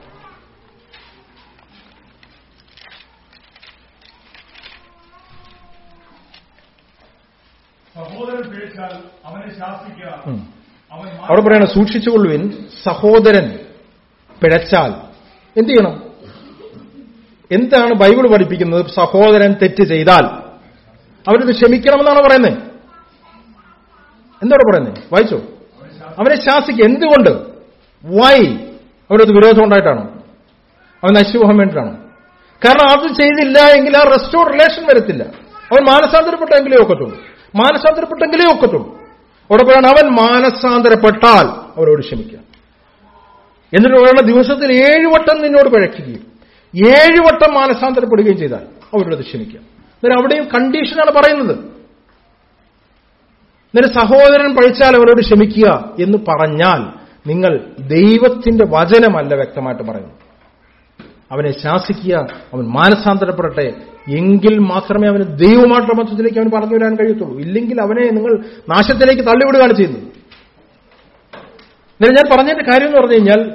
സഹോദരൻ പിഴച്ചാൽ അവനെ ശാസിക്കുക ഉം. അവൻ അവിടെ പറയണം സൂക്ഷിച്ചുകൊള്ളുവിൻ സഹോദരൻ പിഴച്ചാൽ എന്ത് ചെയ്യണം എന്താണ് ബൈബിൾ പഠിപ്പിക്കുന്നത് സഹോദരൻ തെറ്റ് ചെയ്താൽ അവരത് ക്ഷമിക്കണമെന്നാണ് പറയുന്നത് എന്താണ് പറയുന്നത് വായിച്ചോ അവനെ ശാസിക്കുക എന്തുകൊണ്ട് വൈ അവരത് വിരോധം ഉണ്ടായിട്ടാണോ അവൻ നശിച്ചുപോകാൻ വേണ്ടിയിട്ടാണോ കാരണം അത് ചെയ്തില്ല എങ്കിൽ ആ റെസ്റ്റോർ റിലേഷൻ വരത്തില്ല അവൻ മാനസാന്തരപ്പെട്ടെങ്കിലേ ഒക്കത്തുള്ളൂ മാനസാന്തരപ്പെട്ടെങ്കിലേ ഒക്കത്തുള്ളൂ അവിടെ പറയണം അവൻ മാനസാന്തരപ്പെട്ടാൽ അവരോട് ക്ഷമിക്കുക എന്നിട്ട് പറയണ ദിവസത്തിൽ ഏഴ് വട്ടം നിന്നോട് പഴക്കുകയും ഏഴ് വട്ടം മാനസാന്തരപ്പെടുകയും ചെയ്താൽ അവരോട് ക്ഷമിക്കുക അന്നേരം അവിടെയും കണ്ടീഷനാണ് പറയുന്നത് എന്നിട്ട് സഹോദരൻ പഴിച്ചാൽ അവരോട് ക്ഷമിക്കുക എന്ന് പറഞ്ഞാൽ നിങ്ങൾ ദൈവത്തിന്റെ വചനമല്ല വ്യക്തമായിട്ട് പറയുന്നു അവനെ ശാസിക്കുക അവൻ മാനസാന്തരപ്പെടട്ടെ എങ്കിൽ മാത്രമേ അവന് ദൈവമായിട്ടുള്ള മതത്തിലേക്ക് അവൻ പറഞ്ഞു വരാൻ കഴിയത്തുള്ളൂ ഇല്ലെങ്കിൽ അവനെ നിങ്ങൾ നാശത്തിലേക്ക് തള്ളിവിടുകയാണ് ചെയ്യുന്നത് എന്നാൽ ഞാൻ പറഞ്ഞതിന്റെ കാര്യം എന്ന് പറഞ്ഞു കഴിഞ്ഞാൽ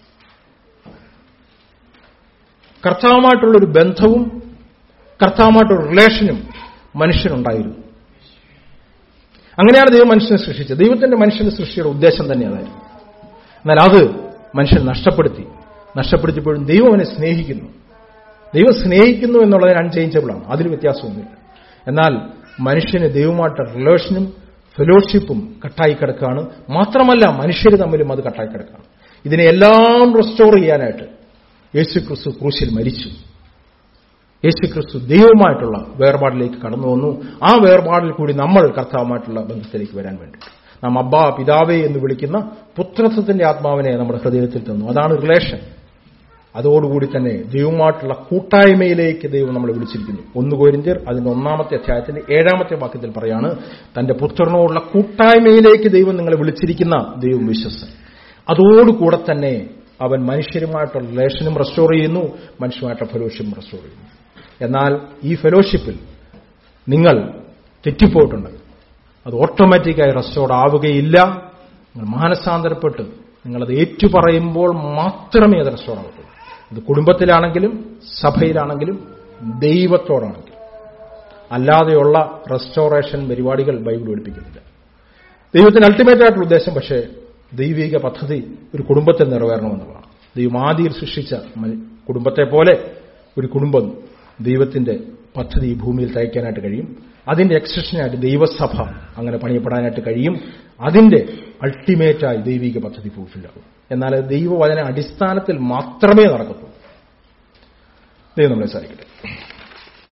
കർത്താവുമായിട്ടുള്ളൊരു ബന്ധവും കർത്താവുമായിട്ടൊരു റിലേഷനും മനുഷ്യനുണ്ടായിരുന്നു അങ്ങനെയാണ് ദൈവം മനുഷ്യനെ സൃഷ്ടിച്ചത് ദൈവത്തിന്റെ മനുഷ്യന്റെ സൃഷ്ടിയുടെ ഉദ്ദേശം തന്നെ അതായിരുന്നു എന്നാൽ അത് മനുഷ്യൻ നഷ്ടപ്പെടുത്തി നഷ്ടപ്പെടുത്തിയപ്പോഴും ദൈവം അവനെ സ്നേഹിക്കുന്നു ദൈവം സ്നേഹിക്കുന്നു എന്നുള്ളതിന് അൺചേഞ്ചബിൾ ആണ് അതിൽ വ്യത്യാസമൊന്നുമില്ല എന്നാൽ മനുഷ്യന് ദൈവമായിട്ട് റിലേഷനും ഫെലോഷിപ്പും കട്ടായി കിടക്കുകയാണ് മാത്രമല്ല മനുഷ്യർ തമ്മിലും അത് കട്ടായി കിടക്കുകയാണ് ഇതിനെ എല്ലാം റെസ്റ്റോർ ചെയ്യാനായിട്ട് യേശു ക്രിസ്തു ക്രൂശിൽ മരിച്ചു യേശുക്രിസ്തു ദൈവവുമായിട്ടുള്ള വേർപാടിലേക്ക് കടന്നു വന്നു ആ വേർപാടിൽ കൂടി നമ്മൾ കർത്താവുമായിട്ടുള്ള ബന്ധത്തിലേക്ക് വരാൻ വേണ്ടി നാം അബ്ബ പിതാവേ എന്ന് വിളിക്കുന്ന പുത്രത്വത്തിന്റെ ആത്മാവിനെ നമ്മുടെ ഹൃദയത്തിൽ തന്നു അതാണ് റിലേഷൻ അതോടുകൂടി തന്നെ ദൈവമായിട്ടുള്ള കൂട്ടായ്മയിലേക്ക് ദൈവം നമ്മളെ വിളിച്ചിരിക്കുന്നു ഒന്ന് കോരിന്ത്യർ അതിന്റെ ഒന്നാമത്തെ അധ്യായത്തിന്റെ ഏഴാമത്തെ വാക്യത്തിൽ പറയാണ് തന്റെ പുത്രനോടുള്ള കൂട്ടായ്മയിലേക്ക് ദൈവം നിങ്ങളെ വിളിച്ചിരിക്കുന്ന ദൈവം വിശ്വസൻ അതോടുകൂടെ തന്നെ അവൻ മനുഷ്യരുമായിട്ടുള്ള റിലേഷനും റെസ്റ്റോർ ചെയ്യുന്നു മനുഷ്യരുമായിട്ടുള്ള ഫെലോഷിപ്പും റെസ്റ്റോർ ചെയ്യുന്നു എന്നാൽ ഈ ഫെലോഷിപ്പിൽ നിങ്ങൾ തെറ്റിപ്പോയിട്ടുണ്ടെങ്കിൽ അത് ഓട്ടോമാറ്റിക്കായി റെസ്റ്റോർഡ് ആവുകയില്ല നിങ്ങൾ മാനസാന്തരപ്പെട്ട് നിങ്ങളത് ഏറ്റുപറയുമ്പോൾ മാത്രമേ അത് റെസ്റ്റോർ ആവത്തുള്ളൂ അത് കുടുംബത്തിലാണെങ്കിലും സഭയിലാണെങ്കിലും ദൈവത്തോടാണെങ്കിലും അല്ലാതെയുള്ള റെസ്റ്റോറേഷൻ പരിപാടികൾ ബൈബിൾ പഠിപ്പിക്കുന്നില്ല ദൈവത്തിന് അൾട്ടിമേറ്റ് ആയിട്ടുള്ള ഉദ്ദേശം പക്ഷേ ദൈവിക പദ്ധതി ഒരു കുടുംബത്തിൽ നിറവേറണമെന്നുള്ളതാണ് ദൈവം ആദ്യം സൃഷ്ടിച്ച മ- കുടുംബത്തെ പോലെ ഒരു കുടുംബം ദൈവത്തിന്റെ പദ്ധതി ഈ ഭൂമിയിൽ തയ്ക്കാനായിട്ട് കഴിയും അതിന്റെ എക്സ്റ്റൻഷനായിട്ട് ദൈവസഭ അങ്ങനെ പണിയപ്പെടാനായിട്ട് കഴിയും അതിന്റെ അൾട്ടിമേറ്റായി ദൈവിക പദ്ധതി ഫുൾഫില്ലാകും എന്നാൽ അത് ദൈവവചന അടിസ്ഥാനത്തിൽ മാത്രമേ നടക്കത്തുള്ളൂ ദൈവം നമ്മളെ സഹായിക്കട്ടെ